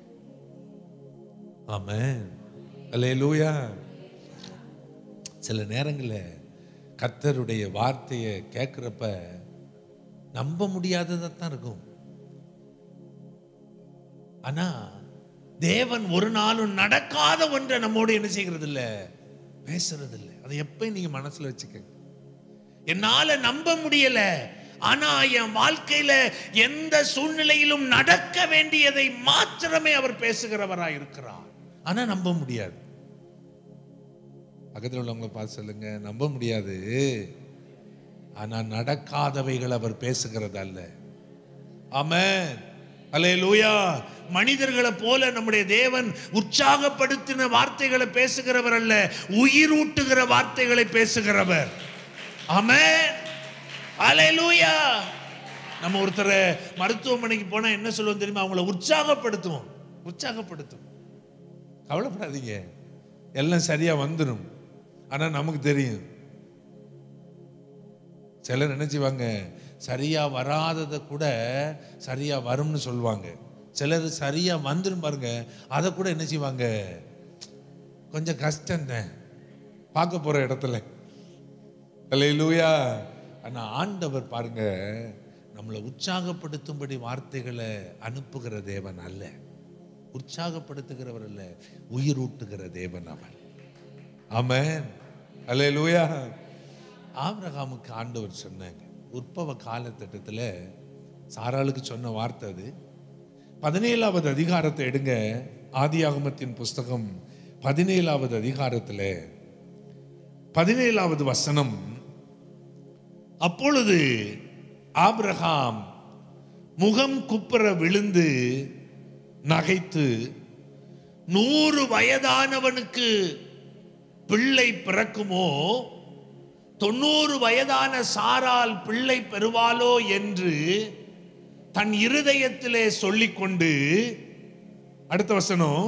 ஆமென் அலே லூயா சில நேரங்களில் கர்த்தருடைய வார்த்தையை கேட்குறப்ப நம்ப முடியாததா தான் இருக்கும் ஆனா தேவன் ஒரு நாளும் நடக்காத ஒன்றை நம்மோடு என்ன செய்கிறது இல்ல பேசுறது இல்ல அதை எப்பயும் நீங்க மனசுல வச்சுக்கங்க என்னால நம்ப முடியல ஆனா என் வாழ்க்கையில எந்த சூழ்நிலையிலும் நடக்க வேண்டியதை மாத்திரமே அவர் பேசுகிறவராய் இருக்கிறார் ஆனா நம்ப முடியாது பக்கத்தில் உள்ளவங்களை பார்த்து சொல்லுங்க நம்ப முடியாது ஆனா நடக்காதவைகள் அவர் பேசுகிறது அல்ல ஆமென் அல்லேலூயா மனிதர்களை போல நம்முடைய தேவன் உற்சாகப்படுத்தின வார்த்தைகளை பேசுகிறவர் அல்ல உயிரூட்டுகிற வார்த்தைகளை பேசுகிறவர் ஆமென் அல்லேலூயா நம்ம ஒருத்தரை மருத்துவமனைக்கு போனா என்ன சொல்லுவோம் தெரியுமா அவங்கள உற்சாகப்படுத்துவோம் உற்சாகப்படுத்தும் கவலைப்படாதீங்க எல்லாம் சரியா வந்துடும் ஆனா நமக்கு தெரியும் சிலர் என்ன செய்வாங்க சரியா வராததை கூட சரியா வரும்னு சொல்லுவாங்க சிலர் சரியா வந்துடும் பாருங்க அதை கூட என்ன செய்வாங்க கொஞ்சம் கஷ்டம்தான் பார்க்க போற இடத்துல அல்லேலூயா ஆனா ஆண்டவர் பாருங்க நம்மளை உற்சாகப்படுத்தும்படி வார்த்தைகளை அனுப்புகிற தேவன் அல்ல உற்சாகப்படுத்துகிறவர் அல்ல உயிரூட்டுகிற தேவன் அவர் ஆமென் அல்லேலூயா ஆபிரகாமுக்கு ஆண்டவர் சொன்னாங்க உற்பவ காலத்திட்டத்தில் சாராளுக்கு சொன்ன வார்த்தை அது பதினேழாவது அதிகாரத்தை எடுங்க ஆதியாகமத்தின் புஸ்தகம் பதினேழாவது அதிகாரத்தில் பதினேழாவது வசனம் அப்பொழுது ஆபிரகாம் முகம் குப்புற விழுந்து நகைத்து நூறு வயதானவனுக்கு பிள்ளை பிறக்குமோ தொண்ணூறு வயதான சாரால் பிள்ளை பெறுவாளோ என்று தன் இருதயத்திலே சொல்லிக்கொண்டு அடுத்த வசனம்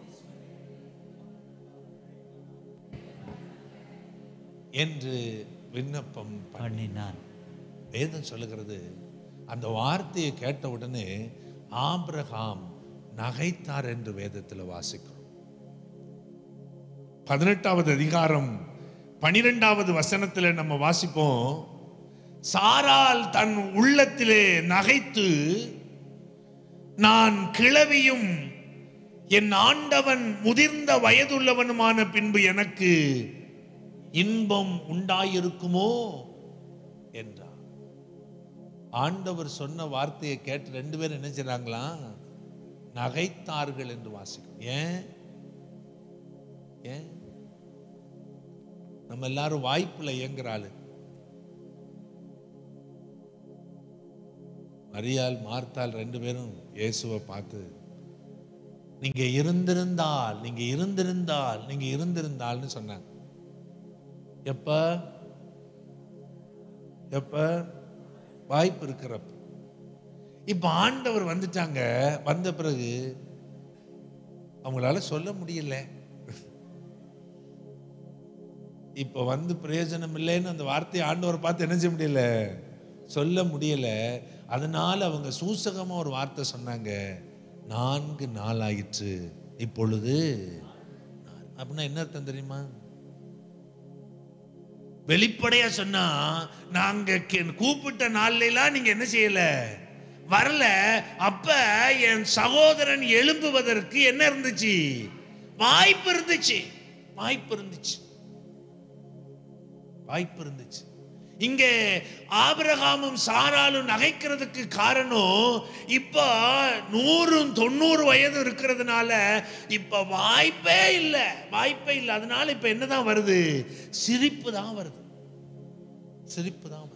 என்று விண்ணப்பம் பண்ண பண்ணினான் வேதம் சொல்லுகிறது அந்த வார்த்தையை கேட்ட உடனே ஆபிரகாம் நகைத்தார் என்று வேதத்தில் வாசிக்கிறோம் பதினெட்டாவது அதிகாரம் பனிரெண்டாவது வசனத்தில் நம்ம வாசிப்போம் சாரால் தன் உள்ளத்திலே நகைத்து நான் கிழவியும் என் ஆண்டவன் முதிர்ந்த வயதுள்ளவனுமான பின்பு எனக்கு இன்பம் உண்டாயிருக்குமோ என்றார் ஆண்டவர் சொன்ன வார்த்தையை கேட்டு ரெண்டு பேரும் என்ன செய்றாங்களா நகைத்தார்கள் என்று வாசிக்கும் ஏன் ஏன் நம்ம எல்லாரும் வாய்ப்புல இயங்குறாள் மரியாள் மார்த்தாள் ரெண்டு பேரும் இயேசுவை பார்த்து நீங்க இருந்திருந்தால் நீங்க இருந்திருந்தால் நீங்க இருந்திருந்தால்னு சொன்னாங்க எப்ப எப்ப வாய்ப்பு இருக்கிறப்ப இப்ப ஆண்டவர் வந்துட்டாங்க வந்த பிறகு அவங்களால சொல்ல முடியல இப்ப வந்து பிரயோஜனம் இல்லைன்னு அந்த வார்த்தையை ஆண்டவர் பார்த்து என்ன செய்ய முடியல சொல்ல முடியல அதனால அவங்க சூசகமா ஒரு வார்த்தை சொன்னாங்க நான்கு நாள் ஆயிற்று இப்பொழுது அப்படின்னா என்ன அர்த்தம் தெரியுமா வெளிப்படையா சொன்னா நாங்க கே- கூப்பிட்ட நாள்ல எல்லாம் நீங்க என்ன செய்யல வரல அப்ப என் சகோதரன் எழும்புவதற்கு என்ன இருந்துச்சு வாய்ப்பு இருந்துச்சு வாய்ப்பு இருந்துச்சு வாய்ப்பு இருந்துச்சு இங்கே ஆபிரகாமும் சாராலும் நகைக்கிறதுக்கு காரணம் இப்ப நூறும் தொண்ணூறு வயது இருக்கிறதுனால இப்ப வாய்ப்பே இல்லை வாய்ப்பே இல்லை அதனால இப்ப என்னதான் வருது சிரிப்பு தான் வருது சிரிப்பு தான் வருது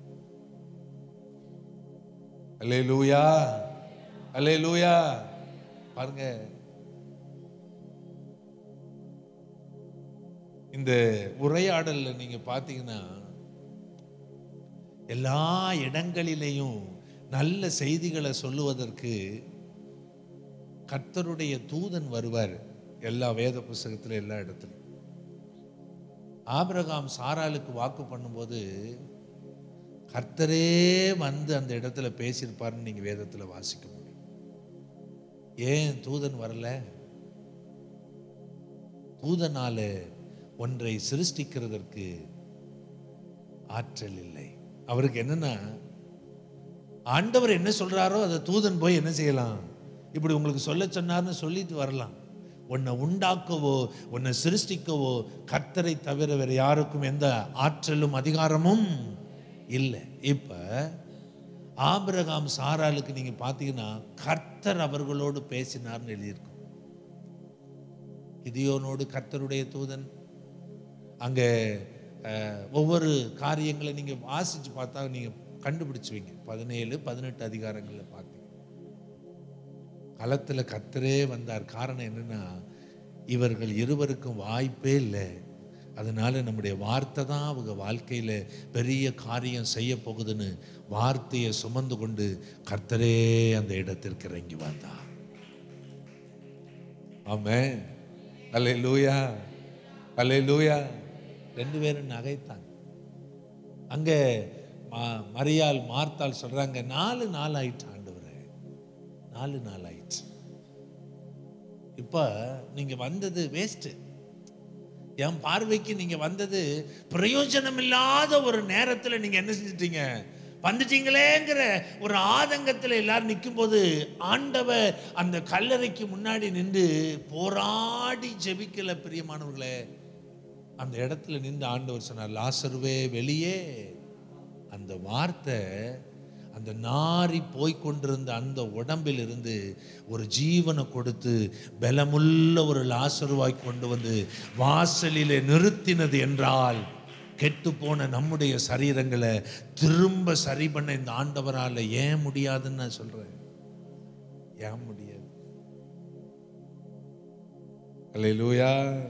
அல்லே லூயா அல்லே லூயா பாருங்க இந்த உரையாடல்ல நீங்க பார்த்தீங்கன்னா எல்லா இடங்களிலேயும் நல்ல செய்திகளை சொல்லுவதற்கு கர்த்தருடைய தூதன் வருவார் எல்லா வேத புஸ்தகத்துல எல்லா இடத்துலையும் ஆபிரகாம் சாராளுக்கு வாக்கு பண்ணும்போது கர்த்தரே வந்து அந்த இடத்துல பேசியிருப்பாருன்னு நீங்க வேதத்துல வாசிக்க முடியும் ஏன் தூதன் வரல தூதனால ஒன்றை சிருஷ்டிக்கிறதற்கு ஆற்றல் இல்லை அவருக்கு என்னன்னா ஆண்டவர் என்ன சொல்றாரோ அதை தூதன் போய் என்ன செய்யலாம் இப்படி உங்களுக்கு சொல்ல சொன்னார்னு சொல்லிட்டு வரலாம் உன்னை உண்டாக்கவோ உன்னை சிருஷ்டிக்கவோ கர்த்தரை தவிர வேற யாருக்கும் எந்த ஆற்றலும் அதிகாரமும் இல்லை இப்ப ஆபிரகாம் சாராளுக்கு நீங்க பார்த்தீங்கன்னா கர்த்தர் அவர்களோடு பேசினார்னு எழுதியிருக்கும் கிதியோனோடு கர்த்தருடைய தூதன் அங்கே அஹ், ஒவ்வொரு காரியங்களை நீங்கள் வாசித்து பார்த்தா நீங்கள் கண்டுபிடிச்சுவீங்க பதினேழு பதினெட்டு அதிகாரங்களில் பார்த்தீங்க களத்தில் கர்த்தரே வந்தார் காரணம் என்னன்னா இவர்கள் இருவருக்கும் வாய்ப்பே இல்லை அதனால நம்முடைய வார்த்தை தான் அவங்க வாழ்க்கையில் பெரிய காரியம் செய்ய போகுதுன்னு வார்த்தையை சுமந்து கொண்டு கர்த்தரே அந்த இடத்திற்கு இறங்கி வந்தார் ஆமென் அல்லே லூயா அல்லே லூயா ரெண்டு பேரும் நகைத்தாங்க அங்கே ம- மரியாள் மார்த்தாள் சொல்றாங்க நாலு நாள் ஆயிட்டு ஆண்டவரே நாலு நாள் ஆயிடுச்சு இப்போ நீங்க வந்தது வேஸ்ட் என் பார்வைக்கு நீங்க வந்தது பிரயோஜனம் இல்லாத ஒரு நேரத்துல நீங்க என்ன செஞ்சிட்டீங்க வந்துட்டீங்களேங்கிற ஒரு ஆதங்கத்தில் எல்லாரும் நிற்கும்போது ஆண்டவர் அந்த கல்லறைக்கு முன்னாடி நின்று போராடி ஜெபிக்கல பிரியமானவர்களே அந்த இடத்துல நின்று ஆண்டவர் சொன்னார் லாசருவே வெளியே அந்த வார்த்தை அந்த நாரி போய் கொண்டிருந்த அந்த உடம்பில் இருந்து ஒரு ஜீவனை கொடுத்து பலமுள்ள ஒரு லாசருவாய் கொண்டு வந்து வாசலிலே நிறுத்தினது என்றால் கெட்டு போன நம்முடைய சரீரங்களை திரும்ப சரி பண்ண இந்த ஆண்டவரால் ஏன் முடியாதுன்னு நான் சொல்றேன் ஏன் முடியாது அல்லேலூயா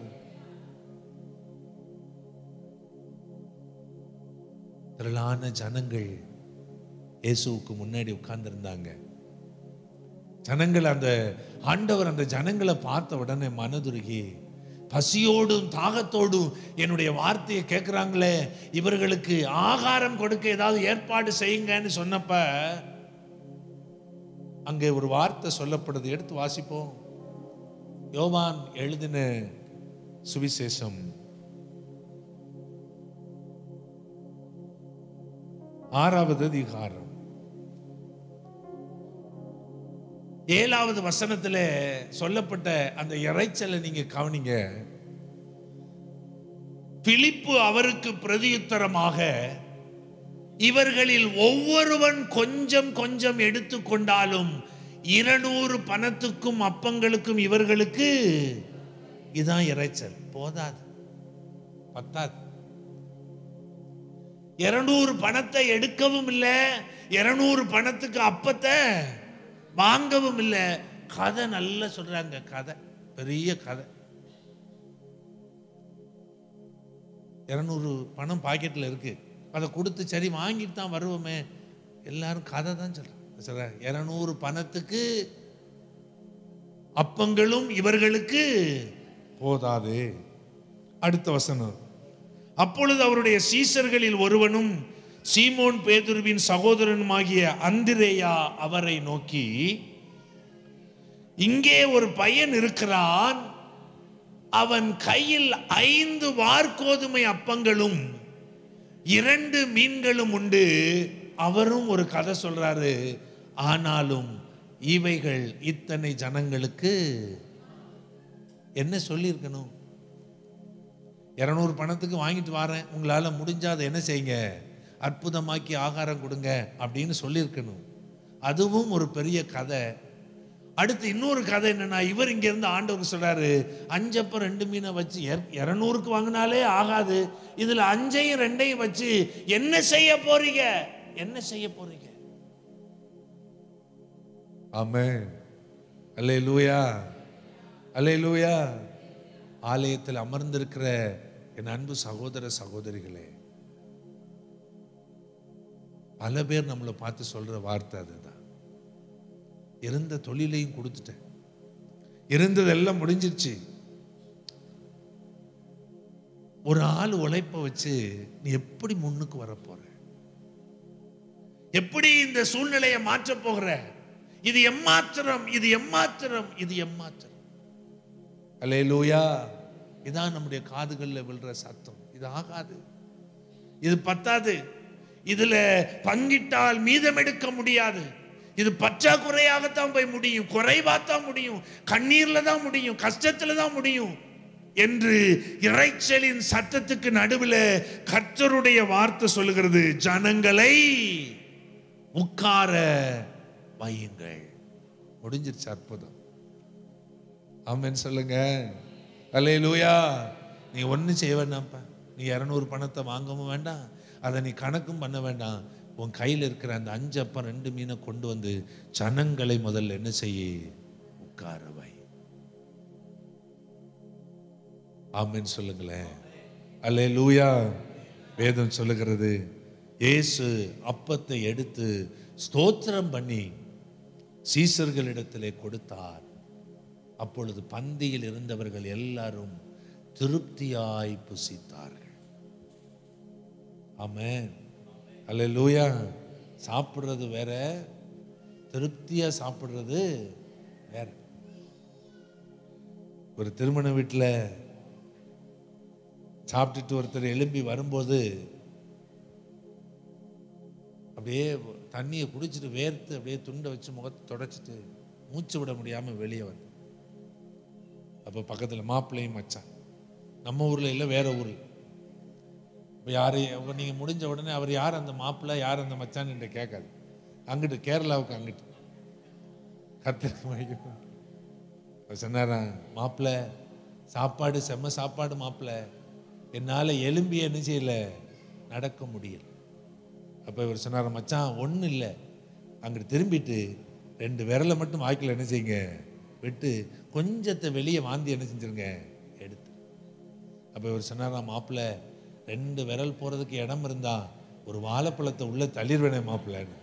திரளான ஜனங்கள் இயேசுவுக்கு முன்னாடி உட்கார்ந்திருந்தாங்க ஜனங்கள் அந்த ஆண்டவர் அந்த ஜனங்களை பார்த்த உடனே மனதுருகி பசியோடும் தாகத்தோடும் என்னுடைய வார்த்தையை கேட்குறாங்களே இவர்களுக்கு ஆகாரம் கொடுக்க ஏதாவது ஏற்பாடு செய்யுங்கன்னு சொன்னப்ப அங்கே ஒரு வார்த்தை சொல்லப்படுது எடுத்து வாசிப்போம் யோவான் எழுதின சுவிசேஷம் ஆறாவது அதிகாரம் ஏழாவது வசனத்துல சொல்லப்பட்ட அந்த இறைச்சலை நீங்க கவனிங்க பிலிப்பு அவருக்கு பிரதியுத்தரமாக இவர்களில் ஒவ்வொருவன் கொஞ்சம் கொஞ்சம் எடுத்துக்கொண்டாலும் இருநூறு பணத்துக்கும் அப்பங்களுக்கும் இவர்களுக்கு இதான் இறைச்சல் போதாது பத்தாது இருநூறு பணத்தை எடுக்கவும் இல்லை இருநூறு பணத்துக்கு அப்பத்தை வாங்கவும் இல்லை கதை நல்லா சொல்றாங்க கதை பெரிய கதை இருநூறு பணம் பாக்கெட்டில் இருக்கு அதை கொடுத்து சரி வாங்கிட்டு தான் வருவோமே எல்லாரும் கதை தான் சொல்றாங்க சொல்றாங்க இருநூறு பணத்துக்கு அப்பங்களும் இவர்களுக்கு போதாது அடுத்த வசனம் அப்பொழுது அவருடைய சீசர்களில் ஒருவனும் சீமோன் பேதுருவின் சகோதரனுமாகிய அந்திரேயா அவரை நோக்கி இங்கே ஒரு பையன் இருக்கிறான் அவன் கையில் ஐந்து வார்கோதுமை அப்பங்களும் இரண்டு மீன்களும் உண்டு அவரும் ஒரு கதை சொல்றாரு ஆனாலும் இவைகள் இத்தனை ஜனங்களுக்கு என்ன சொல்லியிருக்கணும் இரநூறு பணத்துக்கு வாங்கிட்டு வரேன் உங்களால் முடிஞ்சா அதை என்ன செய்யுங்க அற்புதமாக்கி ஆகாரம் கொடுங்க அப்படின்னு சொல்லியிருக்கணும் அதுவும் ஒரு பெரிய கதை அடுத்து இன்னொரு கதை என்னன்னா இவர் இங்க இருந்து ஆண்டவர் சொல்றாரு அஞ்சப்ப ரெண்டு மீனை வச்சு இர- இருநூறுக்கு வாங்கினாலே ஆகாது இதுல அஞ்சையும் ரெண்டையும் வச்சு என்ன செய்ய போறீங்க என்ன செய்ய போறீங்க ஆமே அல்லே லூயா அல்லே லூயா ஆலயத்தில் அமர்ந்திருக்கிற என் அன்பு சகோதர சகோதரிகளே பல பேர் நம்மளை பார்த்து சொல்ற வார்த்தை அதுதான் இருந்த தொழிலையும் கொடுத்துட்டேன் இருந்ததெல்லாம் முடிஞ்சிருச்சு ஒரு ஆள் உழைப்ப வச்சு நீ எப்படி முன்னுக்கு வர போற எப்படி இந்த சூழ்நிலையை மாற்ற போகிற இது எம்மாத்திரம் இது எம்மாத்திரம் இது எம்மாத்திரம் அல்லே லூயா இதான் நம்முடைய காதுகளில் விழுற சத்தம் இது ஆகாது இது பத்தாது இதுல பங்கிட்டால் மீதம் எடுக்க முடியாது இது பற்றாக்குறையாகத்தான் போய் முடியும் குறைவாத்தான் முடியும் கண்ணீர்ல தான் முடியும் கஷ்டத்துல தான் முடியும் என்று இறைச்சலின் சத்தத்துக்கு நடுவில் கர்த்தருடைய வார்த்தை சொல்லுகிறது ஜனங்களை உட்கார வையுங்கள் முடிஞ்சிருச்சு அற்புதம் ஆமென் சொல்லுங்க அல்லே லூயா நீ ஒன்றும் செய்ய வேண்டாம்ப்பா நீ இரநூறு பணத்தை வாங்கவும் வேண்டாம் அதை நீ கணக்கும் பண்ண வேண்டாம் உன் கையில் இருக்கிற அந்த அஞ்சு அப்பம் ரெண்டு மீனை கொண்டு வந்து ஜனங்களை முதல்ல என்ன செய்ய உட்கார வை ஆமென் சொல்லுங்களேன் அல்லே லூயா வேதம் சொல்லுகிறது இயேசு அப்பத்தை எடுத்து ஸ்தோத்திரம் பண்ணி சீசர்களிடத்திலே கொடுத்தார் அப்பொழுது பந்தியில் இருந்தவர்கள் எல்லாரும் திருப்தியாய் புசித்தார்கள் ஆமென் அல்லே லூயா சாப்பிடுறது வேற திருப்தியா சாப்பிடுறது வேற ஒரு திருமண வீட்டில் சாப்பிட்டுட்டு ஒருத்தர் எழும்பி வரும்போது அப்படியே தண்ணியை குடிச்சிட்டு வேர்த்து அப்படியே துண்டை வச்சு முகத்தை தொடச்சிட்டு மூச்சு விட முடியாம வெளியே வந்து அப்போ பக்கத்தில் மாப்பிள்ளையும் மச்சான் நம்ம ஊரில் இல்லை வேற ஊரில் இப்போ யார் அப்ப நீங்க முடிஞ்ச உடனே அவர் யார் அந்த மாப்பிள்ளை யார் அந்த மச்சான் என்று கேட்காது அங்கிட்டு கேரளாவுக்கு அங்கிட்டு கத்திரிக்கு மணிக்கு சொன்னாரா மாப்பிள்ளை சாப்பாடு செம்ம சாப்பாடு மாப்பிள்ளை என்னால் எலும்பி என்ன செய்யல நடக்க முடியல அப்போ இவர் சொன்னார் மச்சான் ஒன்றும் இல்லை அங்கிட்டு திரும்பிட்டு ரெண்டு விரலை மட்டும் வாய்க்கில் என்ன செய்யுங்க விட்டு கொஞ்சத்தை வெளியே வாந்தி என்ன செஞ்சிருங்க எடுத்து அப்போ இவர் சொன்னாராம் மாப்பிள்ளை ரெண்டு விரல் போறதுக்கு இடம் இருந்தா ஒரு வாழைப்பழத்தை உள்ள தள்ளிடுவேனே மாப்பிள்ளைன்னு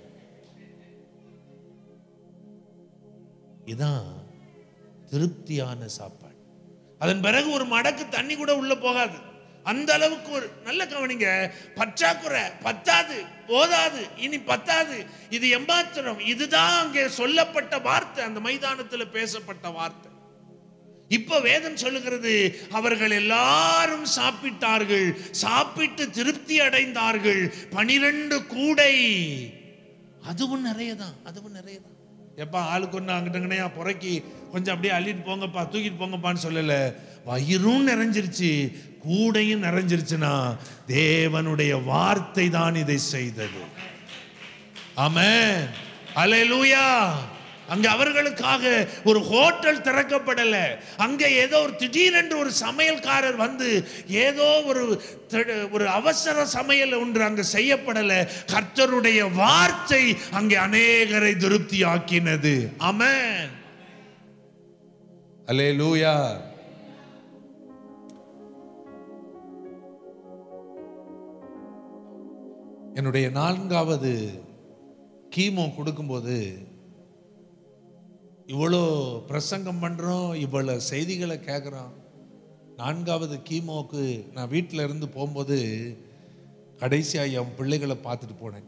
இதான் திருப்தியான சாப்பாடு அதன் பிறகு ஒரு மடக்கு தண்ணி கூட உள்ள போகாது அந்த அளவுக்கு ஒரு நல்ல கவனிங்க பற்றாக்குறை பத்தாது போதாது இனி பத்தாது இது எம்மாத்திரம் இதுதான் அங்கே சொல்லப்பட்ட வார்த்தை அந்த மைதானத்துல பேசப்பட்ட வார்த்தை இப்ப வேதம் சொல்லுகிறது அவர்கள் எல்லாரும் சாப்பிட்டார்கள் சாப்பிட்டு திருப்தி அடைந்தார்கள் பனிரெண்டு கூடை அதுவும் நிறைய தான் அதுவும் நிறைய தான் எப்பா ஆளுக்கு ஒன்று அங்கிட்டங்கனையா புறக்கி கொஞ்சம் அப்படியே அள்ளிட்டு போங்கப்பா தூக்கிட்டு போங்கப்பான்னு சொல்லல வயிறும் நிறைஞ்சிருச்சு கூடையும் நிறைஞ்சிருச்சுன்னா தேவனுடைய வார்த்தை தான் இதை செய்தது ஆமென் அல்லேலூயா அங்க அவர்களுக்காக ஒரு ஹோட்டல் திறக்கப்படல அங்க ஏதோ ஒரு திடீரென்று ஒரு சமையல்காரர் வந்து ஏதோ ஒரு திட- ஒரு அவசர சமையல் ஒன்று அங்க செய்யப்படல கர்த்தருடைய வார்த்தை அங்கே அநேகரை திருப்தியாக்கினது ஆமென் அல்லே லூயா என்னுடைய நான்காவது கீமோ கொடுக்கும்போது இவ்வளோ பிரசங்கம் பண்ணுறோம் இவ்வளோ செய்திகளை கேட்குறோம் நான்காவது கீமோக்கு நான் வீட்டில் இருந்து போகும்போது கடைசியாக என் பிள்ளைகளை பார்த்துட்டு போனேன்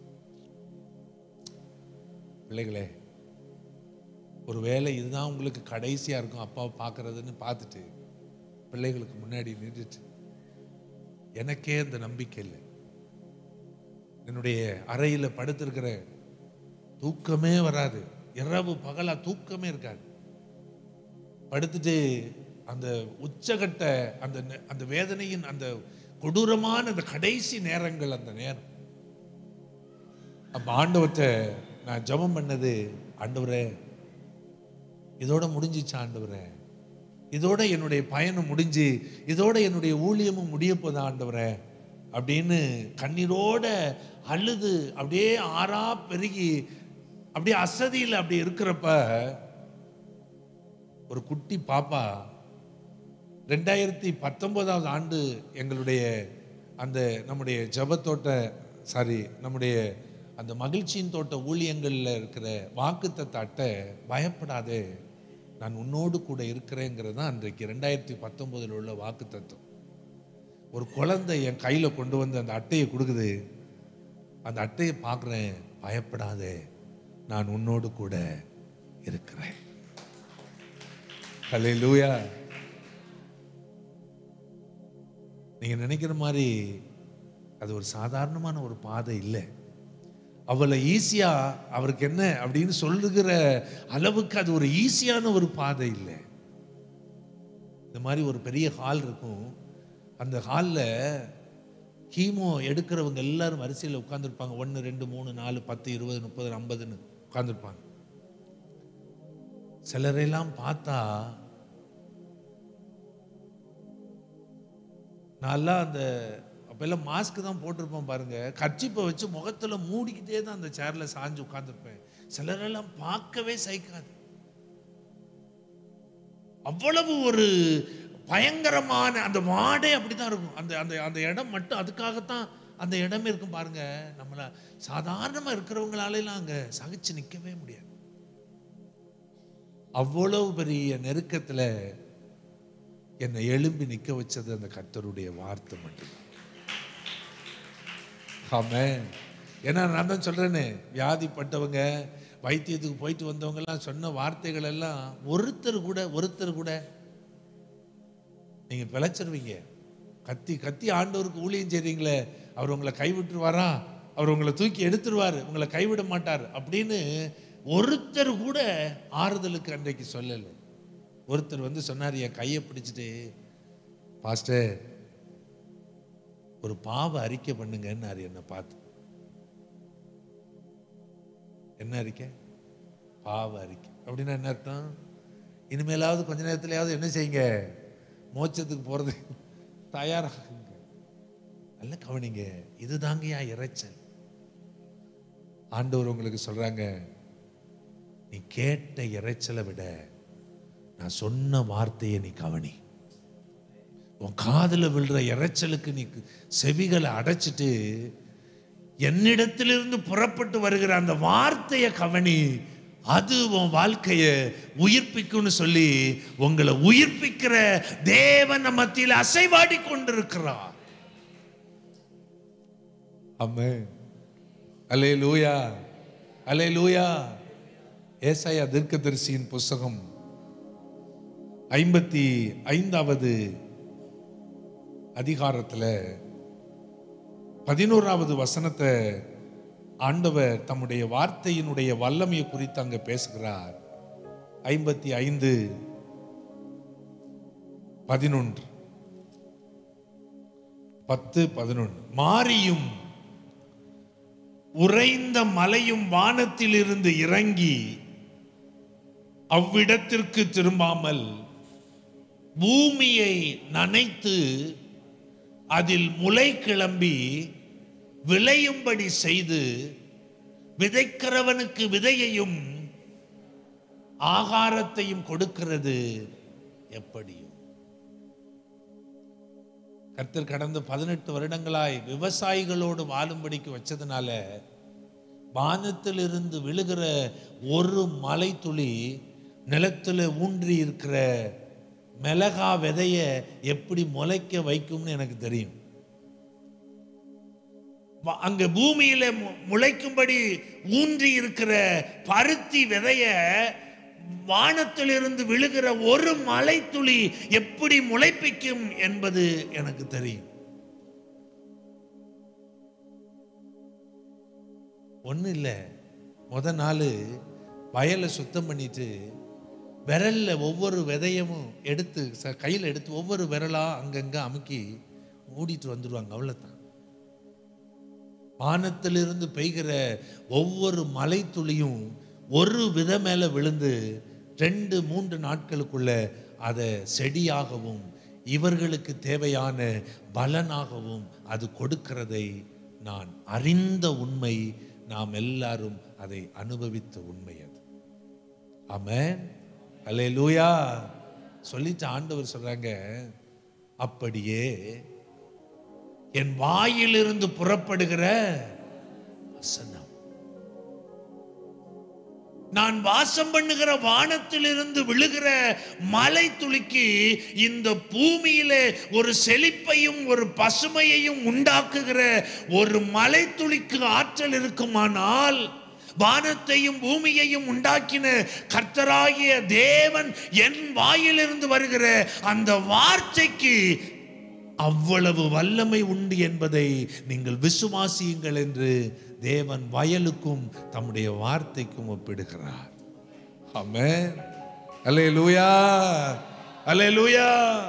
பிள்ளைகளே ஒருவேளை இதுதான் உங்களுக்கு கடைசியாக இருக்கும் அப்பாவை பார்க்கறதுன்னு பார்த்துட்டு பிள்ளைகளுக்கு முன்னாடி நின்றுட்டு எனக்கே அந்த நம்பிக்கை இல்லை என்னுடைய அறையில் படுத்திருக்கிற தூக்கமே வராது இரவு பகலா தூக்கமே இருக்காது படுத்துட்டு அந்த உச்சகட்ட அந்த நெ- அந்த வேதனையின் அந்த கொடூரமான அந்த கடைசி நேரங்கள் அந்த நேரம் அப்ப ஆண்டவர்கிட்ட நான் ஜெபம் பண்ணது ஆண்டவரே இதோட முடிஞ்சிச்சா ஆண்டவரே இதோட என்னுடைய பயணம் முடிஞ்சு இதோட என்னுடைய ஊழியமும் முடிய போதா ஆண்டவரே அப்படின்னு கண்ணீரோட அழுது அப்படியே ஆறா பெருகி அப்படியே அசதியில் அப்படி இருக்கிறப்ப ஒரு குட்டி பாப்பா ரெண்டாயிரத்தி பத்தொன்பதாவது ஆண்டு எங்களுடைய அந்த நம்முடைய ஜபத்தோட்ட சாரி நம்முடைய அந்த மகிழ்ச்சியின் தோட்ட ஊழியங்களில் இருக்கிற வாக்குத்தத்த அட்டை பயப்படாதே நான் உன்னோடு கூட இருக்கிறேங்கிறது தான் அன்றைக்கு ரெண்டாயிரத்தி பத்தொன்பதில் உள்ள வாக்குத்தத்தம் ஒரு குழந்தை என் கையில் கொண்டு வந்து அந்த அட்டையை கொடுக்குது அந்த அட்டையை பார்க்குறேன் பயப்படாதே நான் உன்னோடு கூட இருக்கிறேன் ஹalleluya நீங்க நினைக்கிற மாதிரி அது ஒரு சாதாரணமான ஒரு பாதை இல்லை அவளை ஈஸியா அவருக்கு என்ன அப்படின்னு சொல்லுகிற அளவுக்கு அது ஒரு ஈஸியான ஒரு பாதை இல்லை இந்த மாதிரி ஒரு பெரிய ஹால் இருக்கும் அந்த ஹாலில் கீமோ எடுக்கிறவங்க எல்லாரும் வரிசையில் உட்காந்துருப்பாங்க ஒன்று ரெண்டு மூணு நாலு பத்து இருபது முப்பது ஐம்பதுன்னு உட்காந்துருப்பாங்க சிலரெல்லாம் பார்த்தா நல்லா அந்த அப்பெல்லாம் மாஸ்க் தான் போட்டிருப்போம் பாருங்க கர்ச்சிப்பை வச்சு முகத்துல மூடிக்கிட்டே தான் அந்த சேர்ல சாஞ்சு உட்கார்ந்துருப்பேன் சிலரெல்லாம் பார்க்கவே சகிக்காது அவ்வளவு ஒரு பயங்கரமான அந்த வாடே அப்படிதான் இருக்கும் அந்த அந்த அந்த இடம் மட்டும் அதுக்காகத்தான் அந்த இடமே இருக்கும் பாருங்க நம்மள சாதாரணமா இருக்கிறவங்களாலாம் அங்க சகிச்சு நிக்கவே முடியாது அவ்வளவு பெரிய நெருக்கத்துல என்னை எழும்பி நிக்க வச்சது அந்த கர்த்தருடைய வார்த்தை மட்டும் ஆமென் ஏன்னா நான் தான் சொல்றேனே வியாதிப்பட்டவங்க வைத்தியத்துக்கு போயிட்டு வந்தவங்க எல்லாம் சொன்ன வார்த்தைகள் எல்லாம் ஒருத்தர் கூட ஒருத்தர் கூட நீங்க பிழைச்சிருவீங்க கத்தி கத்தி ஆண்டவருக்கு ஊழியம் செய்றீங்களே அவர் உங்களை கைவிட்டுருவாரா அவர் உங்களை தூக்கி எடுத்துருவாரு உங்களை கைவிட மாட்டார் அப்படின்னு ஒருத்தர் கூட ஆறுதலுக்கு அன்றைக்கு சொல்லலை ஒருத்தர் வந்து சொன்னார் என் கையை பிடிச்சிட்டு பாஸ்டர் ஒரு பாவ அறிக்கை பண்ணுங்கன்னாரு என்னை பார்த்து என்ன அறிக்கை பாவ அறிக்கை அப்படின்னா என்ன அர்த்தம் இனிமேலாவது கொஞ்ச நேரத்திலேயாவது என்ன செய்யுங்க மோட்சத்துக்கு போறது தயாராகுங்க நல்ல கவனிங்க இதுதாங்கயா இறைச்சல் ஆண்டவர் உங்களுக்கு சொல்றாங்க நீ கேட்ட இறைச்சலை விட நான் சொன்ன வார்த்தையை நீ கவனி உன் காதுல விழுற இறைச்சலுக்கு நீ செவிகளை அடைச்சிட்டு என்னிடத்திலிருந்து புறப்பட்டு வருகிற அந்த வார்த்தையை கவனி அது உன் வாழ்க்கையை உயிர்ப்பிக்கும்னு சொல்லி உங்களை உயிர்ப்பிக்கிற தேவன் நம்ம மத்தியில் அசைவாடி கொண்டிருக்கிறார் அம்மே அலே லூயா அலே லூயா ஏசாயா தீர்க்கதரிசியின் புஸ்தகம் ஐம்பத்தி ஐந்தாவது அதிகாரத்துல பதினோராவது வசனத்தை ஆண்டவர் தம்முடைய வார்த்தையினுடைய வல்லமையை குறித்து அங்க பேசுகிறார் ஐம்பத்தி ஐந்து பதினொன்று பத்து பதினொன்று மாரியும் உறைந்த மலையும் வானத்திலிருந்து இறங்கி அவ்விடத்திற்கு திரும்பாமல் பூமியை நனைத்து அதில் முளை கிளம்பி விளையும்படி செய்து விதைக்கிறவனுக்கு விதையையும் ஆகாரத்தையும் கொடுக்கிறது எப்படியும் கர்த்தர் கடந்த பதினெட்டு வருடங்களாய் விவசாயிகளோடு வாழும்படிக்கு வச்சதுனால வானத்திலிருந்து விழுகிற ஒரு மலை துளி நிலத்துல ஊன்றி இருக்கிற மிளகா விதைய எப்படி முளைக்க வைக்கும்னு எனக்கு தெரியும் வ- அங்க பூமியில மு- முளைக்கும்படி ஊன்றி இருக்கிற பருத்தி விதைய வானத்திலிருந்து விழுகிற ஒரு மலைத்துளி எப்படி முளைப்பிக்கும் என்பது எனக்கு தெரியும் ஒன்றும் இல்லை முத நாள் வயலை சுத்தம் பண்ணிட்டு விரல்ல ஒவ்வொரு விதையமும் எடுத்து ச- கையில் எடுத்து ஒவ்வொரு விரலா அங்கங்க அமுக்கி மூடிட்டு வந்துடுவாங்க அவ்வளோதான் வானத்திலிருந்து பெய்கிற ஒவ்வொரு மலை துளியும் ஒரு வித மேல விழுந்து ரெண்டு மூன்று நாட்களுக்குள்ள அதை செடியாகவும் இவர்களுக்கு தேவையான பலனாகவும் அது கொடுக்கிறதை நான் அறிந்த உண்மை நாம் எல்லாரும் அதை அனுபவித்த உண்மை அது ஆமென் அல்லேலூயா சொல்லிட்டு ஆண்டவர் சொல்றாங்க அப்படியே என் வாயிலிருந்து புறப்படுகிற வசனம் நான் வாசம் பண்ணுகிற வானத்திலிருந்து விழுகிற மலை துளிக்கு இந்த பூமியிலே ஒரு செழிப்பையும் ஒரு பசுமையையும் உண்டாக்குகிற ஒரு மலை துளிக்கு ஆற்றல் இருக்குமானால் வானத்தையும் பூமியையும் உண்டாக்கின கர்த்தராகிய தேவன் என் வாயிலிருந்து வருகிற அந்த வார்த்தைக்கு அவ்வளவு வல்லமை உண்டு என்பதை நீங்கள் விசுவாசியுங்கள் என்று தேவன் வயலுக்கும் தம்முடைய வார்த்தைக்கும் ஒப்பிடுகிறார் ஆமென் அல்லேலூயா அல்லேலூயா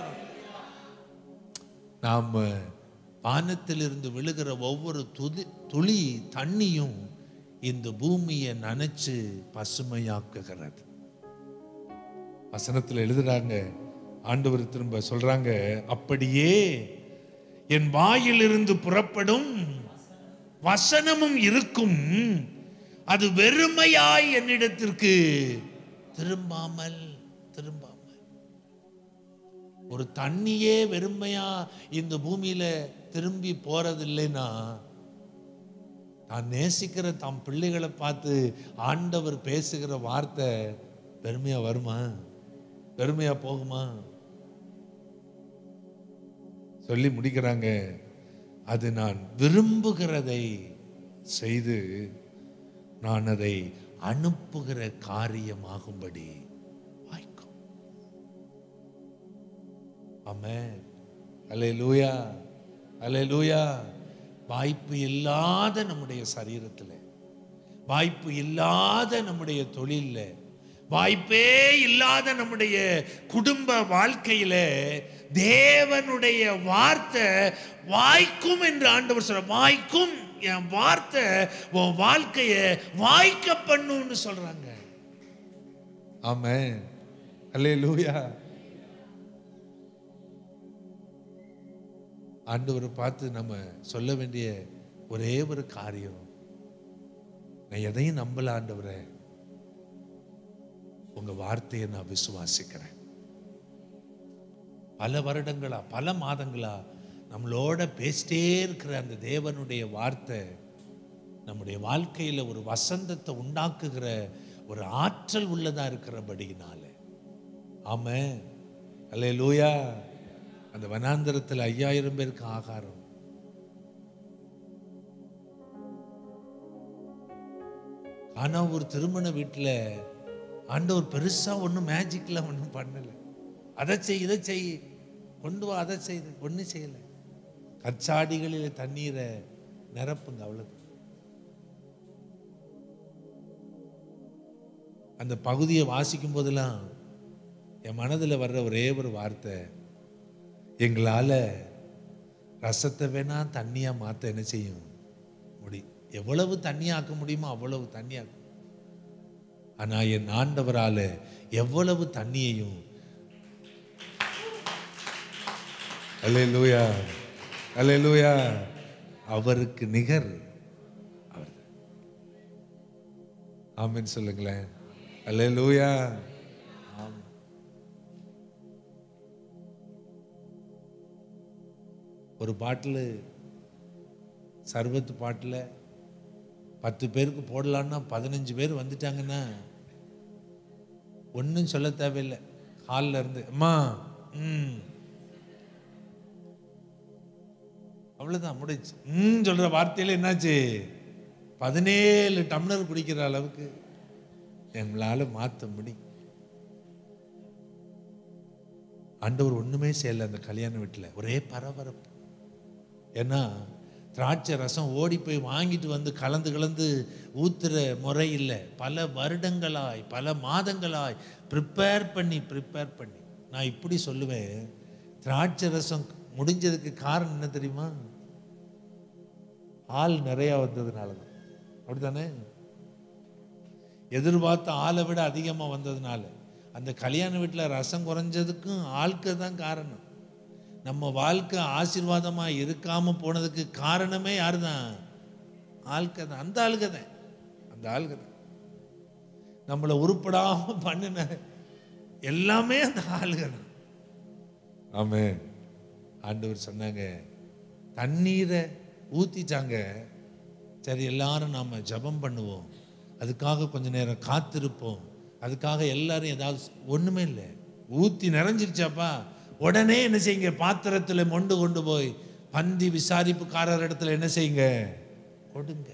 நாம் வானத்திலிருந்து விழுகிற ஒவ்வொரு துதி துளி தண்ணியும் இந்த பூமியை நனைச்சு பசுமையாக்குகிறது வசனத்தில் எழுதுறாங்க ஆண்டவர் திரும்ப சொல்றாங்க அப்படியே என் வாயிலிருந்து புறப்படும் வசனமும் இருக்கும் அது வெறுமையாய் என்னிடத்திற்கு திரும்பாமல் திரும்பாமல் ஒரு தண்ணியே வெறுமையா இந்த பூமியில திரும்பி போறதில்லைன்னா தான் நேசிக்கிற தம் பிள்ளைகளை பார்த்து ஆண்டவர் பேசுகிற வார்த்தை பெருமையா வருமா பெருமையா போகுமா சொல்லி முடிக்கிறாங்க அது நான் விரும்புகிறதை செய்து நான் அதை அனுப்புகிற காரியமாகும்படி வாய்க்கும் ஆமென் அல்லேலூயா அல்லேலூயா வாய்ப்பு இல்லாத நம்முடைய சரீரத்தில் வாய்ப்பு இல்லாத நம்முடைய தொழில்ல வாய்ப்பே இல்லாத நம்முடைய குடும்ப வாழ்க்கையில தேவனுடைய வார்த்தை வாய்க்கும் என்று ஆண்டவர் சொல்ற வாய்க்கும் என் வார்த்தை உன் வாழ்க்கைய வாய்க்க பண்ணுன்னு சொல்றாங்க ஆமென் அல்லேலூயா ஆண்டவரை பார்த்து நம்ம சொல்ல வேண்டிய ஒரே ஒரு காரியம் நான் எதையும் நம்பல ஆண்டவரே உங்க வார்த்தையை நான் விசுவாசிக்கிறேன் பல வருடங்களா பல மாதங்களா நம்மளோட பேசிட்டே இருக்கிற அந்த தேவனுடைய வார்த்தை நம்முடைய வாழ்க்கையில ஒரு வசந்தத்தை உண்டாக்குகிற ஒரு ஆற்றல் உள்ளதா இருக்கிறபடியினால ஆமே அல்லே லூயா அந்த வனாந்தரத்தில் ஐயாயிரம் பேருக்கு ஆகாரம் ஆனா ஒரு திருமண வீட்டுல ஆண்டவர் பெருசா ஒன்றும் மேஜிக்லாம் ஒன்றும் பண்ணல அதை செய் இதை செய் கொண்டு வா அதை செய்து ஒன்றும் செய்யலை கச்சாடிகளில் தண்ணீரை நிரப்புங்க அவ்வளவு அந்த பகுதியை வாசிக்கும் போதெல்லாம் என் மனதில் வர்ற ஒரே ஒரு வார்த்தை எங்களால் ரசத்தை வேணா தண்ணியாக மாற்ற என்ன செய்யும் முடி எவ்வளவு தண்ணியாக்க முடியுமோ அவ்வளவு தண்ணியாக்கும் ஆனால் என் ஆண்டவரால் எவ்வளவு தண்ணியையும் அல்லேலூயா அல்லேலூயா அவருக்கு நிகர் அவர் ஆமென் சொல்லுங்களேன் அல்லேலூயா ஆம் ஒரு பாட்டில் சர்பத்து பாட்டில் பத்து பேருக்கு போடலான்னா பதினஞ்சு பேர் வந்துட்டாங்கன்னா ஒன்றும் சொல்ல தேவையில்லை ஹாலில் இருந்து அம்மா ம் அவ்வளோதான் முடிஞ்சு ம் சொல்கிற வார்த்தையில என்னாச்சு பதினேழு டம்ளர் குடிக்கிற அளவுக்கு எங்களால் மாற்ற முடியும் ஆண்டவர் ஒன்றுமே செய்யலை அந்த கல்யாண வீட்டில் ஒரே பரபரப்பு ஏன்னா திராட்சை ரசம் ஓடி போய் வாங்கிட்டு வந்து கலந்து கலந்து ஊத்துற முறை இல்லை பல வருடங்களாய் பல மாதங்களாய் ப்ரிப்பேர் பண்ணி ப்ரிப்பேர் பண்ணி நான் இப்படி சொல்லுவேன் திராட்சை ரசம் முடிஞ்சதுக்கு காரணம் என்ன தெரியுமா ஆள் நிறையா வந்ததுனால தான் அப்படித்தானே எதிர்பார்த்த ஆளை விட அதிகமாக வந்ததுனால அந்த கல்யாண வீட்டில் ரசம் குறைஞ்சதுக்கும் ஆட்கள் தான் காரணம் நம்ம வாழ்க்கை ஆசீர்வாதமாக இருக்காமல் போனதுக்கு காரணமே யார் தான் ஆள்க தான் அந்த ஆளுக தான் அந்த ஆளுக தான் நம்மளை உருப்படாமல் பண்ணின எல்லாமே அந்த ஆளுக தான் ஆமே ஆண்டவர் சொன்னாங்க தண்ணீரை ஊற்றிச்சாங்க சரி எல்லாரும் நாம் ஜெபம் பண்ணுவோம் அதுக்காக கொஞ்ச நேரம் காத்திருப்போம் அதுக்காக எல்லாரும் ஏதாவது ஒன்றுமே இல்லை ஊற்றி நிறைஞ்சிருச்சாப்பா உடனே என்ன செய்யுங்க பாத்திரத்தில் மொண்டு கொண்டு போய் பந்தி விசாரிப்புக்காரர் இடத்துல என்ன செய்யுங்க கொடுங்க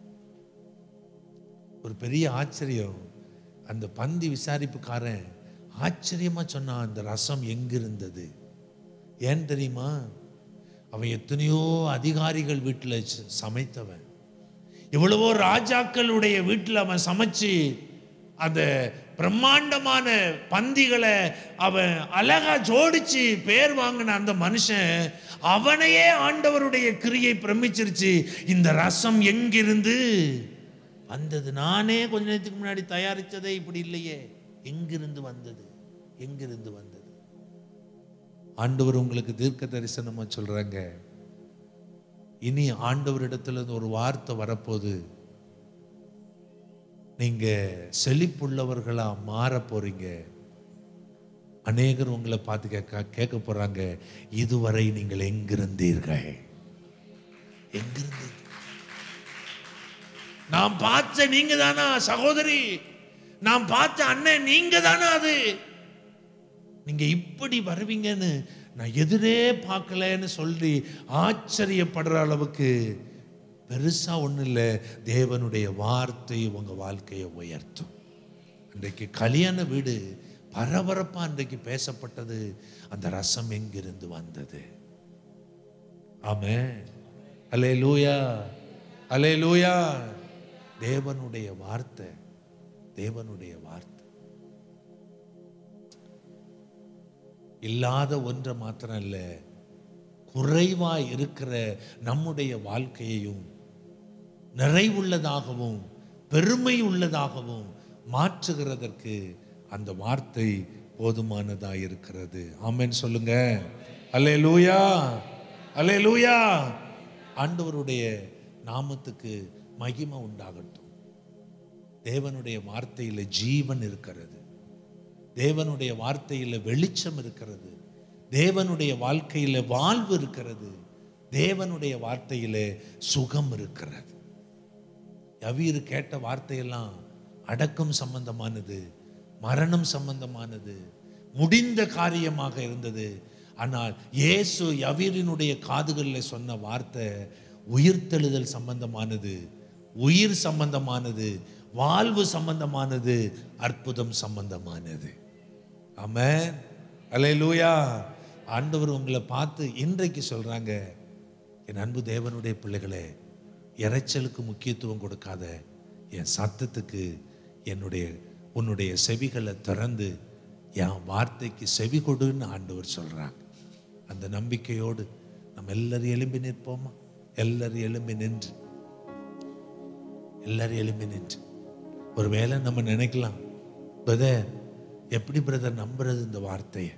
ஒரு பெரிய ஆச்சரியம் அந்த பந்தி விசாரிப்புக்காரன் ஆச்சரியமா சொன்னான் அந்த ரசம் எங்கிருந்தது ஏன் தெரியுமா அவன் எத்தனையோ அதிகாரிகள் வீட்டில் சமைத்தவன் எவ்வளவோ ராஜாக்களுடைய வீட்டில் அவன் சமைச்சு அந்த பிரம்மாண்டமான பந்திகளை அவன் அழகா ஜோடிச்சு பேர் வாங்கின அந்த மனுஷன் அவனையே ஆண்டவருடைய கிரியை பிரமிச்சிருச்சு இந்த ரசம் எங்கிருந்து வந்தது நானே கொஞ்ச நேரத்துக்கு முன்னாடி தயாரிச்சதே இப்படி இல்லையே எங்கிருந்து வந்தது எங்கிருந்து வந்தது ஆண்டவர் உங்களுக்கு தீர்க்க தரிசனமா சொல்றாங்க இனி ஆண்டவரிடத்துல இருந்து ஒரு வார்த்தை வரப்போகுது நீங்க செழிப்புள்ளவர்களா மாற போறீங்க அநேகர் உங்களை பார்த்து கேட்க கேட்க போறாங்க இதுவரை நீங்கள் எங்கிருந்தீர்கள் எங்கிருந்தீர்கள் நான் பார்த்த நீங்க தானா சகோதரி நான் பார்த்த அண்ணன் நீங்க தானா அது நீங்க இப்படி வருவீங்கன்னு நான் எதிரே பார்க்கலன்னு சொல்லி ஆச்சரியப்படுற அளவுக்கு பெருசா ஒன்றும் இல்லை தேவனுடைய வார்த்தை உங்க வாழ்க்கையை உயர்த்தும் இன்றைக்கு கல்யாண வீடு பரபரப்பா இன்றைக்கு பேசப்பட்டது அந்த ரசம் எங்கிருந்து வந்தது ஆமே அலே லூயா அலே லூயா தேவனுடைய வார்த்தை தேவனுடைய வார்த்தை இல்லாத ஒன்றை மாத்திரம் இல்லை குறைவாய் இருக்கிற நம்முடைய வாழ்க்கையையும் நிறைவுள்ளதாகவும் பெருமை உள்ளதாகவும் மாற்றுகிறதற்கு அந்த வார்த்தை போதுமானதா இருக்கிறது ஆமென் சொல்லுங்க அல்லே லூயா அல்லே லூயா ஆண்டவருடைய நாமத்துக்கு மகிமை உண்டாகட்டும் தேவனுடைய வார்த்தையில ஜீவன் இருக்கிறது தேவனுடைய வார்த்தையில் வெளிச்சம் இருக்கிறது தேவனுடைய வாழ்க்கையில் வாழ்வு இருக்கிறது தேவனுடைய வார்த்தையில் சுகம் இருக்கிறது யவீர் கேட்ட வார்த்தையெல்லாம் அடக்கம் சம்பந்தமானது மரணம் சம்பந்தமானது முடிந்த காரியமாக இருந்தது ஆனால் இயேசு யவீரினுடைய காதுகளில் சொன்ன வார்த்தை உயிர்த்தெழுதல் சம்பந்தமானது உயிர் சம்பந்தமானது வாழ்வு சம்பந்தமானது அற்புதம் சம்பந்தமானது ஆமென் அல்லேலூயா ஆண்டவர் உங்களை பார்த்து இன்றைக்கு சொல்றாங்க என் அன்பு தேவனுடைய பிள்ளைகளே இறைச்சலுக்கு முக்கியத்துவம் கொடுக்காத என் சத்தத்துக்கு என்னுடைய உன்னுடைய செவிகளை திறந்து என் வார்த்தைக்கு செவி கொடுன்னு ஆண்டவர் சொல்றாங்க அந்த நம்பிக்கையோடு நம்ம எல்லாரும் எழும்பி நிற்போமா எல்லாரும் எழும்பி நின்று எல்லாரும் எழும்பி நின்று ஒருவேளை நம்ம நினைக்கலாம் பிரதர் எப்படி பிரதர் நம்புறது இந்த வார்த்தையை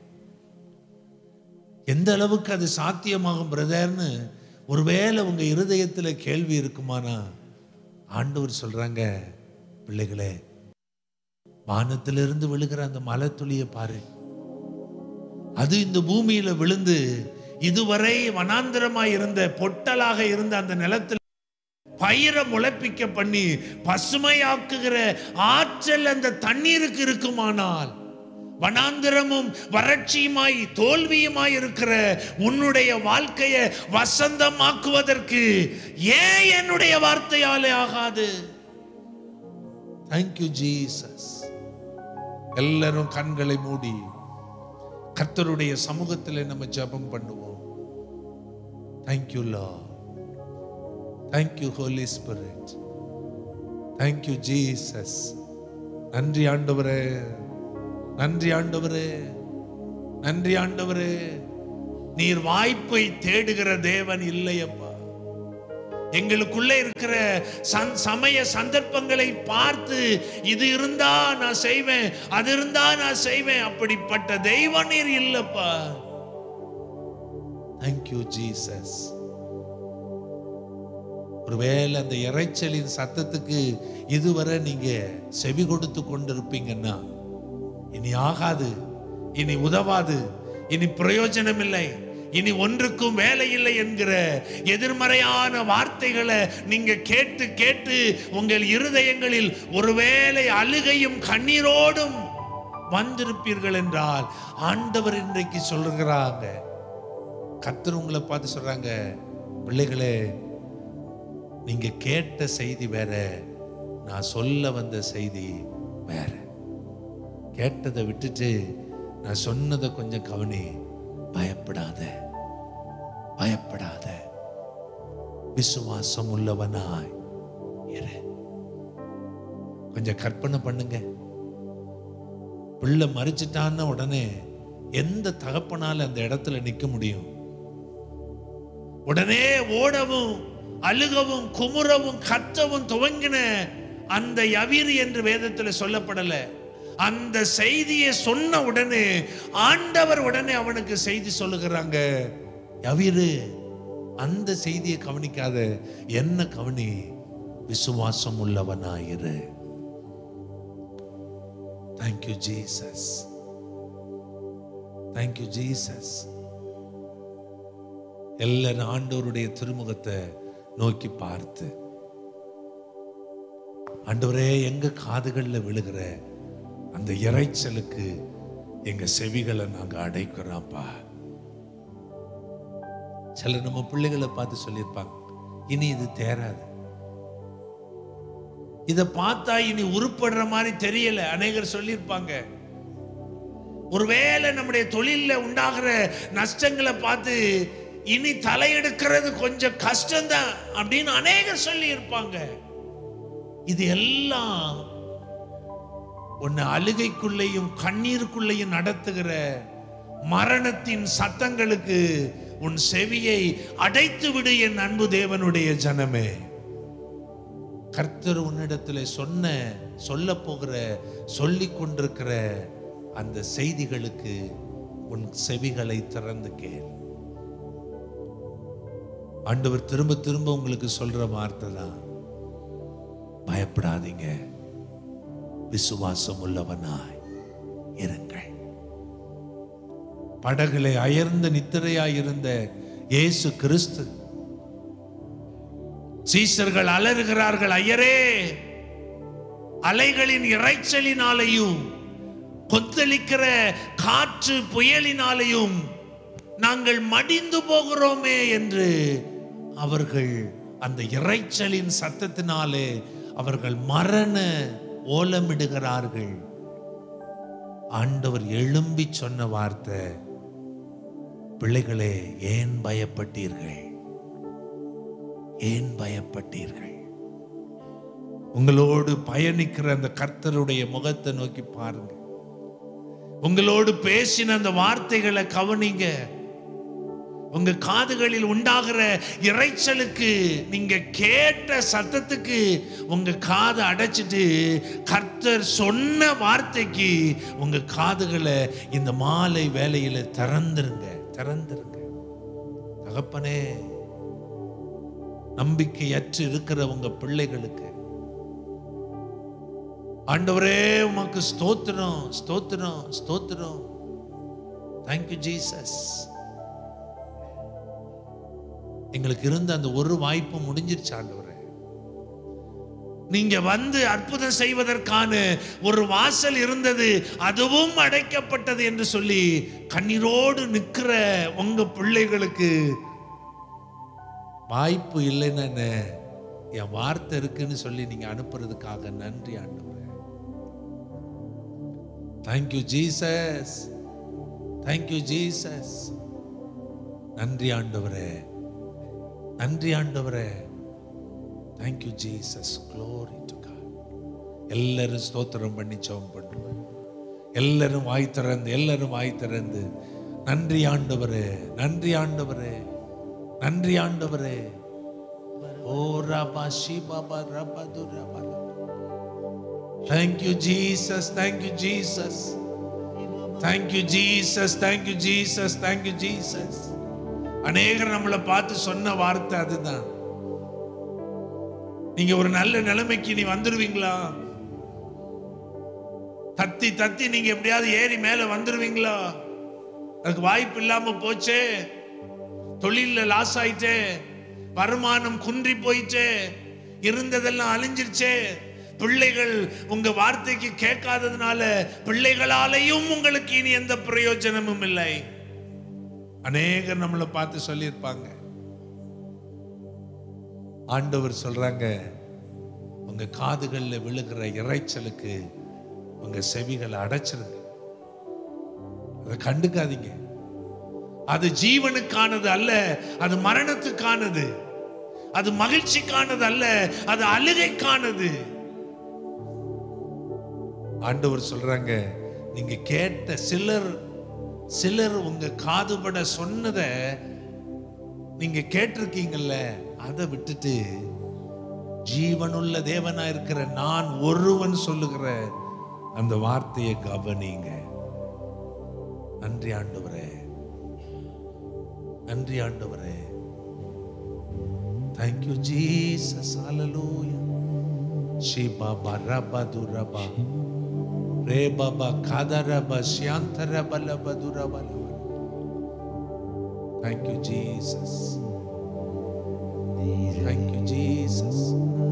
எந்த அளவுக்கு அது சாத்தியமாகும் பிரதர்னு ஒருவேளை உங்க இருதயத்துல கேள்வி இருக்குமானா ஆண்டவர் சொல்றாங்க பிள்ளைகளே வானத்திலிருந்து விழுகிற அந்த மலை துளியை பாரு அது இந்த பூமியில விழுந்து இதுவரை வனாந்திரமாய் இருந்த பொட்டலாக இருந்த அந்த நிலத்தில் பயிரை முளைப்பிக்க பண்ணி பசுமையாக்குகிற ஆற்றல் அந்த தண்ணீருக்கு இருக்குமானால் வனாந்திரமும் வறட்சியுமாய் தோல்வியுமாய் இருக்கிற உன்னுடைய வாழ்க்கையை வசந்தமாக்குவதற்கு ஏன் என்னுடைய வார்த்தையாலே ஆகாது தேங்க்யூ ஜீசஸ் எல்லாரும் கண்களை மூடி கர்த்தருடைய சமூகத்தில் நம்ம ஜெபம் பண்ணுவோம் தேங்க்யூ லா thank you holy spirit thank you Jesus நன்றி ஆண்டவரே நன்றி ஆண்டவரே நன்றி ஆண்டவரே நீர் வாய்ப்பை தேடுகிற தேவன் இல்லையப்பா எங்களுக்குள்ள இருக்கிற சந்- சமய சந்தர்ப்பங்களை பார்த்து இது இருந்தா நான் செய்வேன் அது இருந்தா நான் செய்வேன் அப்படிப்பட்ட தெய்வ நீர் இல்லப்பா தேங்க்யூ ஜீசஸ் ஒருவேளை அந்த இறைச்சலின் சத்தத்துக்கு இதுவரை நீங்க செவி கொடுத்து கொண்டிருப்பீங்கன்னா இனி ஆகாது இனி உதவாது இனி பிரயோஜனம் இல்லை இனி ஒன்றுக்கும் வேலை இல்லை என்கிற எதிர்மறையான வார்த்தைகளை நீங்க கேட்டு கேட்டு உங்கள் இருதயங்களில் ஒருவேளை அழுகையும் கண்ணீரோடும் வந்திருப்பீர்கள் என்றால் ஆண்டவர் இன்றைக்கு சொல்லுகிறாங்க கர்த்தர் உங்களை பார்த்து சொல்றாங்க பிள்ளைகளே நீங்க கேட்ட செய்தி வேற நான் சொல்ல வந்த செய்தி வேற கேட்டதை விட்டுட்டு நான் சொன்னதை கொஞ்சம் கவனி பயப்படாத பயப்படாத விசுவாசம் உள்ளவனாய் இரு கொஞ்சம் கற்பனை பண்ணுங்க பிள்ளை மறிச்சிட்டான்னா உடனே எந்த தகப்பனால அந்த இடத்துல நிக்க முடியும் உடனே ஓடவும் அழுகவும் குமுறவும் கத்தவும் துவங்கின அந்த யவீர் என்று வேதத்தில் சொல்லப்படல அந்த செய்தியை சொன்ன உடனே ஆண்டவர் உடனே அவனுக்கு செய்தி சொல்லுகிறாங்க யவீரு அந்த செய்தியை கவனிக்காத என்ன கவனி விசுவாசம் உள்ளவனாயிரு தேங்க்யூ ஜீசஸ் தேங்க்யூ ஜீசஸ் எல்லாரும் ஆண்டவருடைய திருமுகத்தை நோக்கி பார்த்து ஆண்டவரே எங்க காதுகள்ல விழுகிற அந்த இறைச்சலுக்கு எங்க செவிகளை நாங்க அடைக்கிறோம்ப்பா சிலர் நம்ம பிள்ளைகளை பார்த்து சொல்லியிருப்பாங்க இனி இது தேராது இதை பார்த்தா இனி உருப்படுற மாதிரி தெரியல அநேகர் சொல்லியிருப்பாங்க ஒருவேளை நம்முடைய தொழில்ல உண்டாகிற நஷ்டங்களை பார்த்து இனி தலையெடுக்கிறது கொஞ்சம் கஷ்டம்தான் அப்படின்னு அநேகர் சொல்லி இருப்பாங்க இது எல்லாம் உன்னை அழுகைக்குள்ளேயும் கண்ணீருக்குள்ளேயும் நடத்துகிற மரணத்தின் சத்தங்களுக்கு உன் செவியை அடைத்து விடு என் அன்பு தேவனுடைய ஜனமே கர்த்தர் உன்னிடத்தில் சொன்ன சொல்ல போகிற சொல்லிக் கொண்டிருக்கிற அந்த செய்திகளுக்கு உன் செவிகளை திறந்து கேள் ஆண்டவர் திரும்ப திரும்ப உங்களுக்கு சொல்ற வார்த்தை தான் பயப்படாதீங்க விசுவாசம் உள்ளவனாய் இருங்கள் படகுல அயர்ந்த நித்திரையாய் இருந்த இயேசு கிறிஸ்து சீசர்கள் அலறுகிறார்கள் ஐயரே அலைகளின் இறைச்சலினாலையும் கொந்தளிக்கிற காற்று புயலினாலையும் நாங்கள் மடிந்து போகிறோமே என்று அவர்கள் அந்த இறைச்சலின் சத்தத்தினாலே அவர்கள் மரண ஓலமிடுகிறார்கள் ஆண்டவர் எழும்பி சொன்ன வார்த்தை பிள்ளைகளே ஏன் பயப்பட்டீர்கள் ஏன் பயப்பட்டீர்கள் உங்களோடு பயணிக்கிற அந்த கர்த்தருடைய முகத்தை நோக்கி பாருங்க உங்களோடு பேசின அந்த வார்த்தைகளை கவனிங்க உங்க காதுகளில் உண்டாகிற இறைச்சலுக்கு நீங்க கேட்ட சத்தத்துக்கு உங்க காதை அடைச்சிட்டு கர்த்தர் சொன்ன வார்த்தைக்கு உங்க காதுகளை இந்த மாலை வேலையில திறந்துருங்க திறந்துருங்க தகப்பனே நம்பிக்கையற்று இருக்கிற உங்க பிள்ளைகளுக்கு ஆண்டவரே உமக்கு ஸ்தோத்திரம் ஸ்தோத்திரம் ஸ்தோத்திரம் தேங்க்யூ ஜீசஸ் எங்களுக்கு இருந்த அந்த ஒரு வாய்ப்பு முடிஞ்சிருச்சு ஆண்டவரே நீங்க வந்து அற்புதம் செய்வதற்கான ஒரு வாசல் இருந்தது அதுவும் அடைக்கப்பட்டது என்று சொல்லி கண்ணீரோடு நிற்கிற உங்க பிள்ளைகளுக்கு வாய்ப்பு இல்லைன்னு என்ன என் வார்த்தை இருக்குன்னு சொல்லி நீங்க அனுப்புறதுக்காக நன்றி ஆண்டவரே தேங்க்யூ ஜீசஸ் தேங்க்யூ ஜீசஸ் நன்றி ஆண்டவரே நன்றி ஆண்டவரே thank you Jesus glory to God எல்லாரும் ஸ்தோத்திரம் பண்ணி ஜெபம் பண்ணுவோம் எல்லாரும் வாய் திறந்து எல்லாரும் வாய் திறந்து நன்றி ஆண்டவரே நன்றி ஆண்டவரே நன்றி ஆண்டவரே ஓ ரபா ஷி பாபா ரபா து ரபா thank you Jesus thank you Jesus thank you Jesus thank you Jesus thank you Jesus அநேகர் நம்மளை பார்த்து சொன்ன வார்த்தை அதுதான் நீங்க ஒரு நல்ல நிலைமைக்கு நீ வந்துருவீங்களா தத்தி தத்தி நீங்க எப்படியாவது ஏறி மேல வந்துருவீங்களா அதுக்கு வாய்ப்பு இல்லாம போச்சே தொழில்ல லாஸ் ஆயிட்டே வருமானம் குன்றி போயிட்டே இருந்ததெல்லாம் அழிஞ்சிருச்சே பிள்ளைகள் உங்க வார்த்தைக்கு கேட்காததுனால பிள்ளைகளாலையும் உங்களுக்கு இனி எந்த பிரயோஜனமும் இல்லை அநேகர் நம்மளை பார்த்து சொல்லியிருப்பாங்க ஆண்டவர் சொல்றாங்க உங்க காதுகள்ல விழுகிற இறைச்சலுக்கு உங்க செவிகளை அடைச்சிருங்க அதை கண்டுக்காதீங்க அது ஜீவனுக்கானது அல்ல அது மரணத்துக்கானது அது மகிழ்ச்சிக்கானது அல்ல அது அழுகைக்கானது ஆண்டவர் சொல்றாங்க நீங்க கேட்ட சிலர் சிலர் உங்க காதுபட சொன்னதை நீங்க கேட்டிருக்கீங்கல்ல அதை விட்டுட்டு ஜீவனுள்ள தேவனா இருக்கிற நான் ஒருவன் சொல்லுகிற அந்த வார்த்தையை கவனிங்க நன்றி ஆண்டவரே நன்றி ஆண்டவரே தேங்க்யூ ஜீசஸ் ஹalleluya ஸ்ரீ பாபா ரபா துரபா ரே பாபா கதரபா சியாந்தரபா லபா துரபா தேங்க்யூ ஜீசஸ் தேங்க்யூ ஜீசஸ்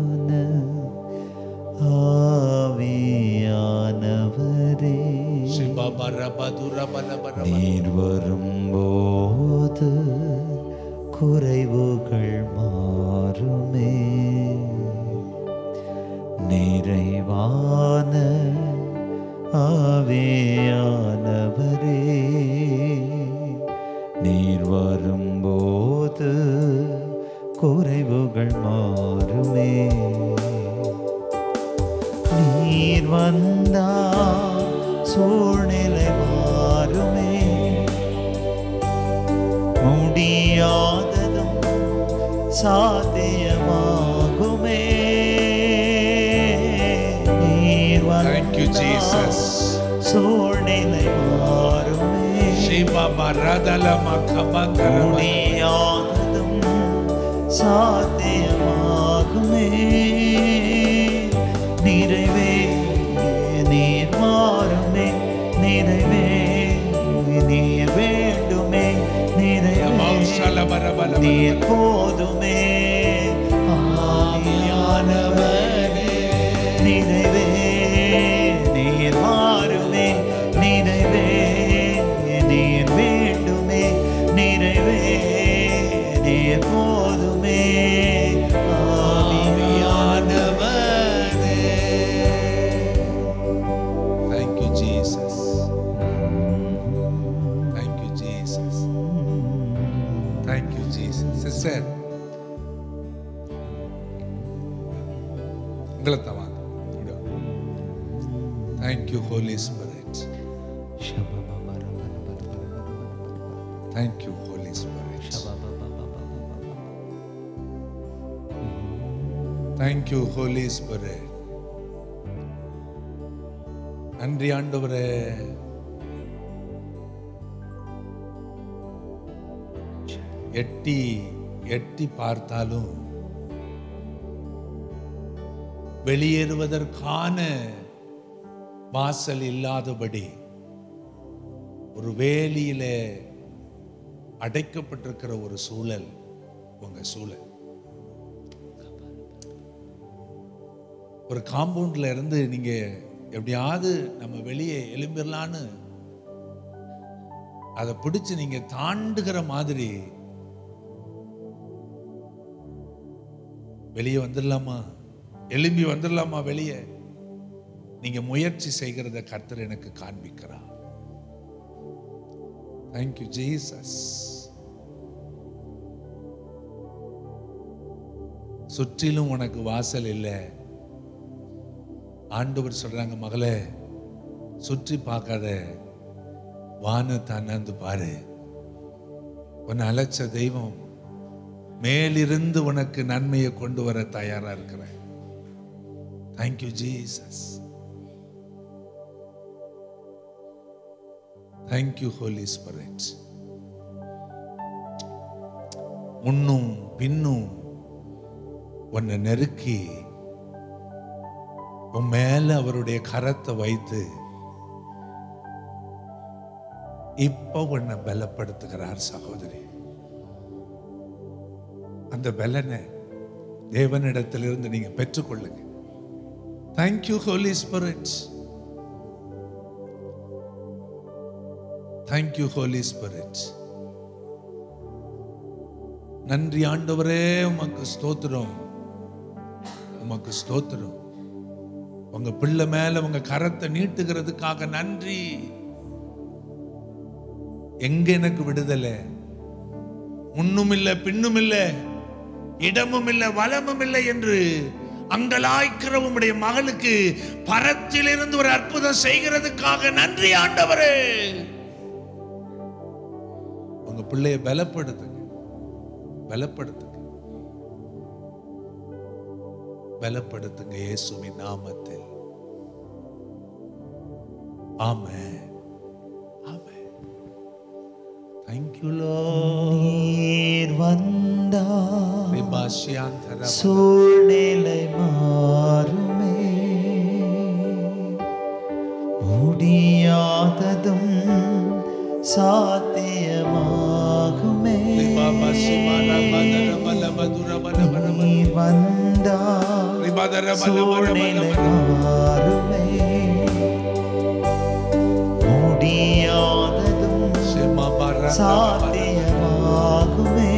ஆவியானவரே ஸ்ரீ பாபா ரபா துரபா லபா ரபா நீர் வரும்போது குறைவுகள் மாறுமே நிறைவான ஆவியானவரே நீர் வரும்போது குறைவுகள் மாறுமே நீர் வந்தா சூழ்நிலை மாறுமே முடியாததும் சாத்தியமாகுமே நீர் Thank you, வந்தா Jesus. சூழ்நிலை மாறுமே ஸ்ரீ பாபா ரதலமா கபந்தரபா முடியாததும் சாத்தியமாகுமே நிறைவே நீர் மாறுமே நிறைவே நீர் வேண்டுமே நிறைவே மௌசலபரபல நீர் போதுமே ஆவியானவரே நிறைவே நீர் மாறுமே நிறைவே நீர் வேண்டுமே நிறைவே நீர் போதுமே ஆவியானவரே Thank you, Jesus. Thank you, Jesus. Thank you, Jesus. Sister, உங்களை தான் வாங்க இப்படி வாங்க. Thank you, Holy Spirit. Thank you, Holy Spirit. Thank you, Holy Spirit. நன்றி ஆண்டவரே எட்டி எட்டி பார்த்தாலும் வெளியேறுவதற்கான வாசல் இல்லாதபடி ஒரு வேலியிலே அடைக்கப்பட்டிருக்கிற ஒரு சூழல் உங்க சூழல் ஒரு காம்பவுண்ட்ல இருந்து நீங்க எப்படியாவது நம்ம வெளியே எழும்பிடலான்னு அதை பிடிச்சு நீங்க தாண்டுகிற மாதிரி வெளியே வந்துடலாமா எழும்பி வந்துடலாமா வெளியே நீங்க முயற்சி செய்கிறத கர்த்தர் எனக்கு காண்பிக்கிறார் தேங்க்யூ ஜீசஸ் சுற்றிலும் உனக்கு வாசல் இல்லை ஆண்டவர் சொல்றாங்க மகளே சுற்றி பார்க்காத வானத்தை அண்ணாந்து பாரு உன்னை அழைச்ச தெய்வம் மேலிருந்து உனக்கு நன்மையை கொண்டு வர தயாரா இருக்கிறேன் thank you Jesus thank you holy spirit முன்னும் பின்னும் உன்னை நெருக்கி உன் மேல அவருடைய கரத்தை வைத்து இப்ப உன்னை பலப்படுத்துகிறார் சகோதரி அந்த பலனை தேவனிடத்திலிருந்து நீங்க பெற்றுக்கொள்ளுங்க thank you holy spirit thank you holy spirit நன்றி ஆண்டவரே உமக்கு ஸ்தோத்திரம் உமக்கு ஸ்தோத்திரம் உங்க பிள்ளை மேல உங்க கரத்தை நீட்டுகிறதுக்காக நன்றி எங்க எனக்கு விடுதலை முன்னும் இல்லை பின்னும் இல்லை இடமும் இல்லை வலமும் இல்லை என்று அங்கலாய்க்கிற உம்முடைய மகளுக்கு பரத்திலிருந்து ஒரு அற்புதம் செய்கிறதுக்காக நன்றி ஆண்டவரே உங்க பிள்ளைய பலப்படுத்துங்க பலப்படுத்துங்க பலப்படுத்துங்க இயேசுவின் நாமத்தில் ஆமென் ஆமென் தேங்க்யூ லோ நீர் வந்தா விபாஷியாந்தர சூழ்நிலை மாறுமே முடியாததும் சாத்தியமாகுமே நீர் வந்தா சூழ்நிலை மாறுமே முடியாததும் சாத்தியமாகுமே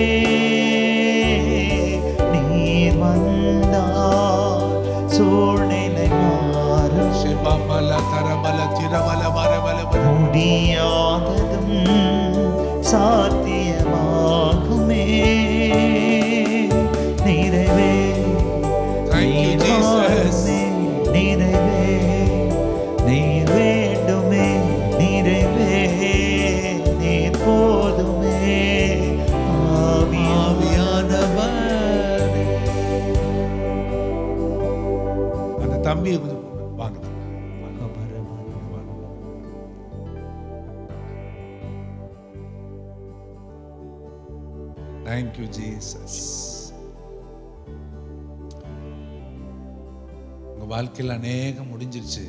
நீர் வந்தால் சூழ்நிலை மாறும் முடியாததும் சாத்தியமாகுமே நிறைவே Thank you, நீர் Jesus. வாருமே, நிறைவே நீர் வேண்டுமே நிறைவே நீர் போதுமே ஆவியானவர் அந்த தம்பியை கொஞ்சம் வாங்க தேங்க்யூ ஜீசஸ் உங்க வாழ்க்கையில் அநேகம் முடிஞ்சிருச்சு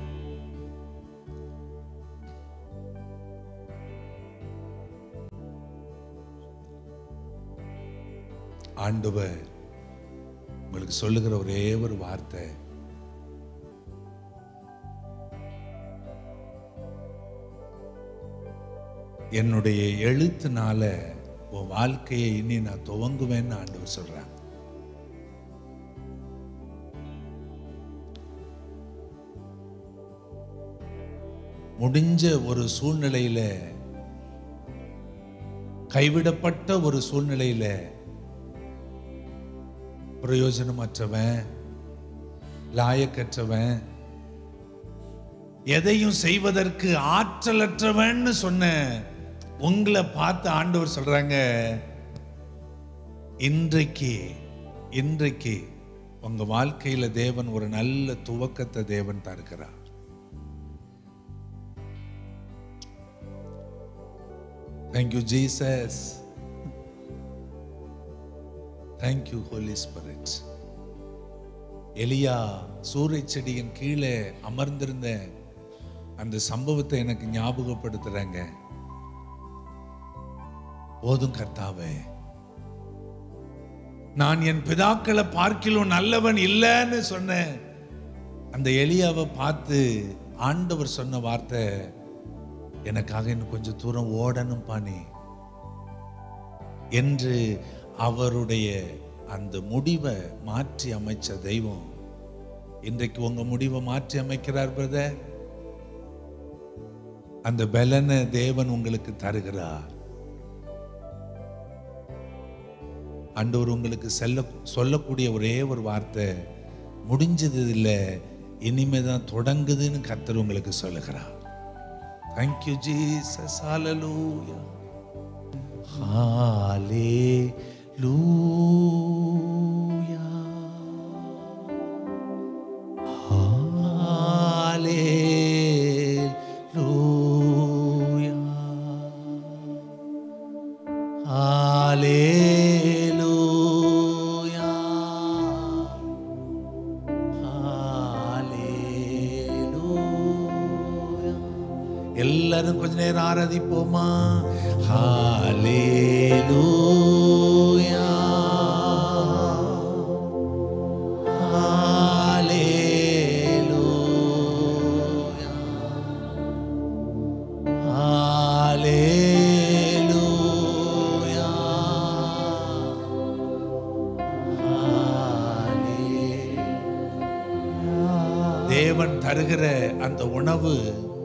ஆண்டவர் உங்களுக்கு சொல்லுகிற ஒரே ஒரு வார்த்தை என்னுடைய எழுத்துனால உன் வாழ்க்கையை இனி நான் துவங்குவேன்னு ஆண்டவர் சொல்றாங்க முடிஞ்ச ஒரு சூழ்நிலையில கைவிடப்பட்ட ஒரு சூழ்நிலையில பிரயோஜனமற்றவன் லாயக்கற்றவன் எதையும் செய்வதற்கு ஆற்றலற்றவன்னு சொன்ன உங்களை பார்த்து ஆண்டவர் சொல்றாங்க இன்றைக்கு இன்றைக்கு உங்க வாழ்க்கையில தேவன் ஒரு நல்ல துவக்கத்தை தேவன் தருகிறார் thank you Jesus thank you holy spirit எலியா சூறை செடியின் கீழே அமர்ந்திருந்த அந்த சம்பவத்தை எனக்கு ஞாபகப்படுத்துறாங்க போதும் கர்த்தாவே நான் என் பிதாக்களை பார்க்கிலும் நல்லவன் இல்லைன்னு சொன்னேன் அந்த எலியாவை பார்த்து ஆண்டவர் சொன்ன வார்த்தை எனக்காக இன்னும் கொஞ்சம் தூரம் ஓடணும் பாணி என்று அவருடைய அந்த முடிவை மாற்றி அமைச்ச தெய்வம் இன்றைக்கு உங்க முடிவை மாற்றி அமைக்கிறார் பிரதர் அந்த பலனை தேவன் உங்களுக்கு தருகிறார் ஆண்டவர் உங்களுக்கு செல்ல சொல்லக்கூடிய ஒரே ஒரு வார்த்தை முடிஞ்சது இல்லை இனிமே தான் தொடங்குதுன்னு கர்த்தர் உங்களுக்கு சொல்லுகிறார் தேங்க்யூ ஜீசஸ் ஹalleluya ஹalleluya ஹalleluya ஹalleluya ஹalleluya எல்லாரும் கொஞ்ச நேரம் ஆராதிப்போமா ஹalleluya ஹalleluya ஹalleluya தேவன் தருகிற அந்த உணவு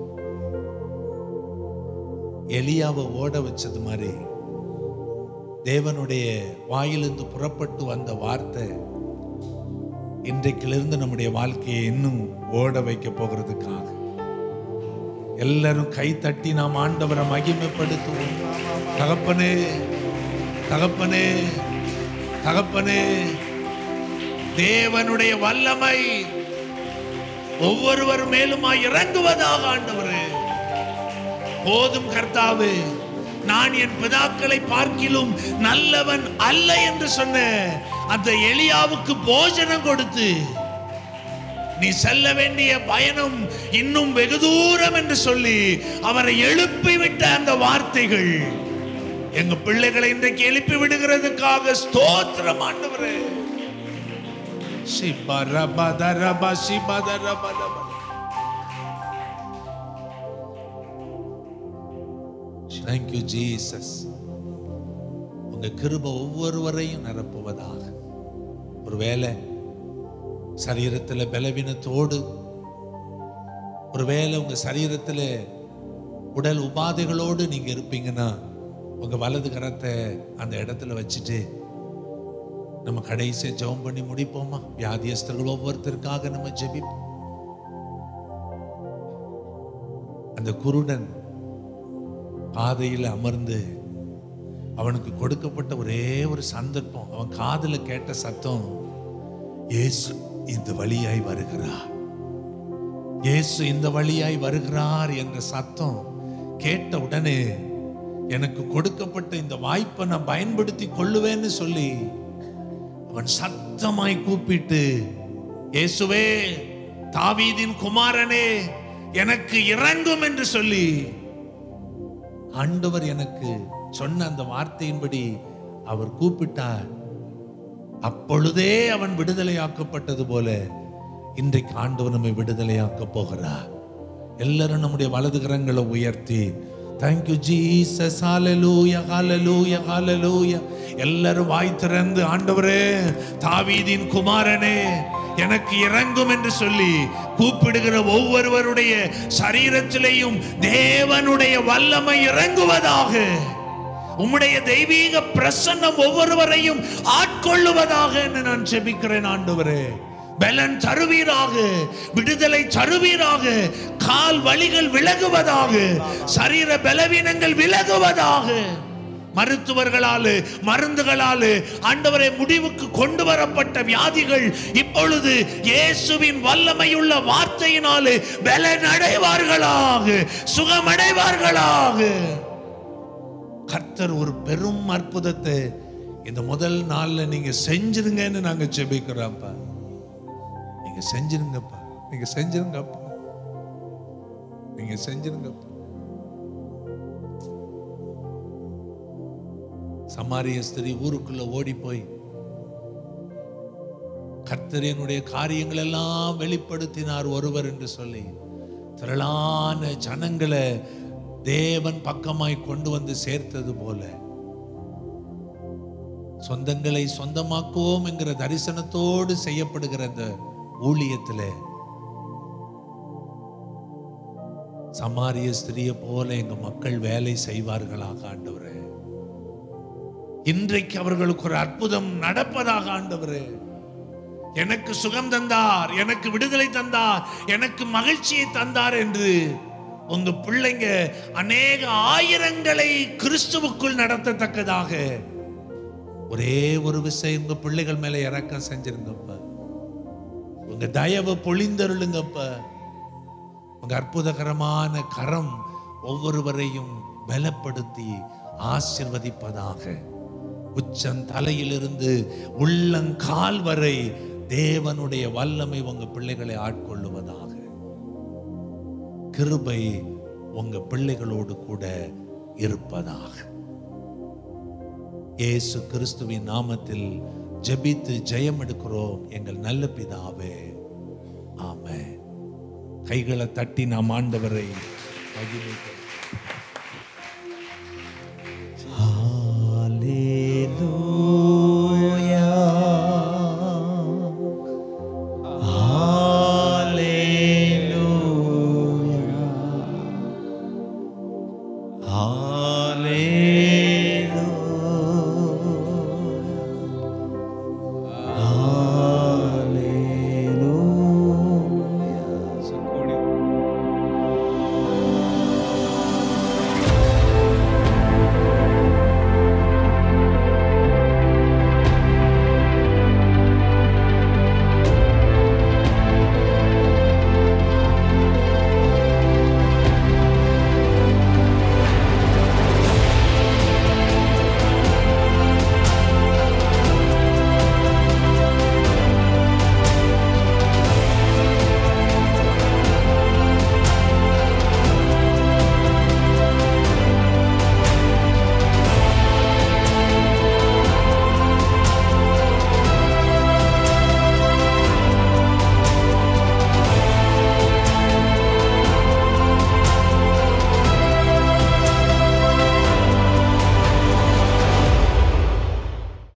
எலியாவை ஓட வச்சது மாதிரி தேவனுடைய வாயிலிருந்து புறப்பட்டு வந்த வார்த்தை இன்றைக்கிலிருந்து நம்முடைய வாழ்க்கையை இன்னும் ஓட வைக்க போகிறதுக்காக எல்லாரும் கை தட்டி நாம் ஆண்டவரை மகிமைப்படுத்துவோம் தகப்பனே தகப்பனே தகப்பனே தேவனுடைய வல்லமை ஒவ்வொருவர் மேலுமாய் இறங்குவதாக ஆண்டவரே போதும் கர்த்தாவே நான் என் பிதாக்களை பார்க்கிலும் நல்லவன் அல்ல என்று சொன்ன அந்த எலியாவுக்கு போஜனம் கொடுத்து நீ செல்ல வேண்டிய பயணம் இன்னும் வெகு தூரம் என்று சொல்லி அவரை எழுப்பி விட்ட அந்த வார்த்தைகள் எங்க பிள்ளைகளை இன்றைக்கு எழுப்பி விடுகிறதுக்காக ஸ்தோத்திரம் ஆண்டவரே சிபரபதரப சிபதரபலப. Thank you, Jesus. உங்க கிருப ஒவ்வொருவரையும் நிரப்புவதாக ஒருவேளை சரீரத்தில் பலவீனத்தோடு ஒருவேளை உங்க சரீரத்தில் உடல் உபாதைகளோடு நீங்க இருப்பீங்கன்னா உங்க வலது கரத்தை அந்த இடத்துல வச்சுட்டு நம்ம கடைசியை ஜெபம் பண்ணி முடிப்போமா வியாதியஸ்தர்கள் ஒவ்வொருத்தருக்காக நம்ம ஜெபிப்போம் அந்த குருடன் பாதையில் அமர்ந்து அவனுக்கு கொடுக்கப்பட்ட ஒரே ஒரு சந்தர்ப்பம் அவன் காதுல கேட்ட சத்தம் இயேசு இந்த வழியாய் வருகிறார் இயேசு இந்த வழியாய் வருகிறார் என்ற சத்தம் கேட்ட உடனே எனக்கு கொடுக்கப்பட்ட இந்த வாய்ப்பை நான் பயன்படுத்தி கொள்ளுவேன்னு சொல்லி அவன் சத்தமாய் கூப்பிட்டு இயேசுவே தாவீதின் குமாரனே எனக்கு இறங்கும் என்று சொல்லி ஆண்டவர் எனக்கு சொன்ன அந்த வார்த்தையின்படி அவர் கூப்பிட்டார் அப்பொழுதே அவன் விடுதலையாக்கப்பட்டது போல இன்றைக்கு ஆண்டவர் நம்மை விடுதலையாக்க போகிறார் எல்லாரும் நம்முடைய வலது கரங்களை உயர்த்தி தேங்க்யூ ஜீசஸ் ஹalleluya ஹalleluya ஹalleluya எல்லாரும் வாய் திறந்து ஆண்டவரே தாவீதின் குமாரனே எனக்கு இறங்கும் என்று சொல்லி கூப்பிடுகிற ஒவ்வொருவருடைய சரீரத்திலேயும் தேவனுடைய வல்லமை இறங்குவதாக உம்முடைய தெய்வீக பிரசன்னம் ஒவ்வொருவரையும் ஆட்கொள்ளுவதாக என்று நான் செபிக்கிறேன் ஆண்டவரே பலன் தருவீராக விடுதலை தருவீராக கால் வலிகள் விலகுவதாக சரீர பலவீனங்கள் விலகுவதாக மருத்துவர்களால் மருந்துகளால் ஆண்டவரை முடிவுக்கு கொண்டு வரப்பட்ட வியாதிகள் இப்பொழுது இயேசுவின் வல்லமையுள்ள வார்த்தையினாலே பலனடைவார்களாக சுகமடைவார்களாக கர்த்தர் ஒரு பெரும் அற்புதத்தை இந்த முதல் நாள்ல நீங்க செஞ்சிருங்கன்னு நாங்க ஜெபிக்கிறோம்ப்பா நீங்க செஞ்சிருங்கப்பா நீங்க செஞ்சிருங்கப்பா நீங்க செஞ்சிருங்கப்பா சமாரிய ஸ்திரீ ஊருக்குள்ள ஓடி போய் கர்த்தர் என்னுடைய காரியங்கள் எல்லாம் வெளிப்படுத்தினார் ஒருவர் என்று சொல்லி திரளான ஜனங்களை தேவன் பக்கமாய் கொண்டு வந்து சேர்த்தது போல சொந்தங்களை சொந்தமாக்குவோம் என்கிற தரிசனத்தோடு செய்யப்படுகிற அந்த ஊழியத்திலே சமாரிய ஸ்திரியை போல எங்க மக்கள் வேலை செய்வார்களாக ஆண்டவரே இன்றைக்கு அவர்களுக்கு ஒரு அற்புதம் நடப்பதாக ஆண்டவரே எனக்கு சுகம் தந்தார் எனக்கு விடுதலை தந்தார் எனக்கு மகிழ்ச்சியை தந்தார் என்று உங்க பிள்ளைங்க அநேக ஆயிரங்களை கிறிஸ்துவுக்குள் நடத்தத்தக்கதாக ஒரே ஒரு விஷயம் உங்க பிள்ளைகள் மேல இறக்கம் செஞ்சிருங்கப்ப உங்க தயவு பொழிந்தருளுங்கப்ப உங்க அற்புதகரமான கரம் ஒவ்வொருவரையும் பலப்படுத்தி ஆசிர்வதிப்பதாக உச்சம் தலையிலிருந்து உள்ளங்கால் வரை தேவனுடைய வல்லமை உங்க பிள்ளைகளை ஆட்கொள்ளுவதாக கிருபை உங்க பிள்ளைகளோடு கூட இருப்பதாக இயேசு கிறிஸ்துவின் நாமத்தில் ஜெபித்து ஜெயம் எடுக்கிறோம் எங்கள் நல்ல பிதாவே ஆமென் கைகளை தட்டி நாம் ஆண்டவரை மகிமைப்படுத்துவோம்.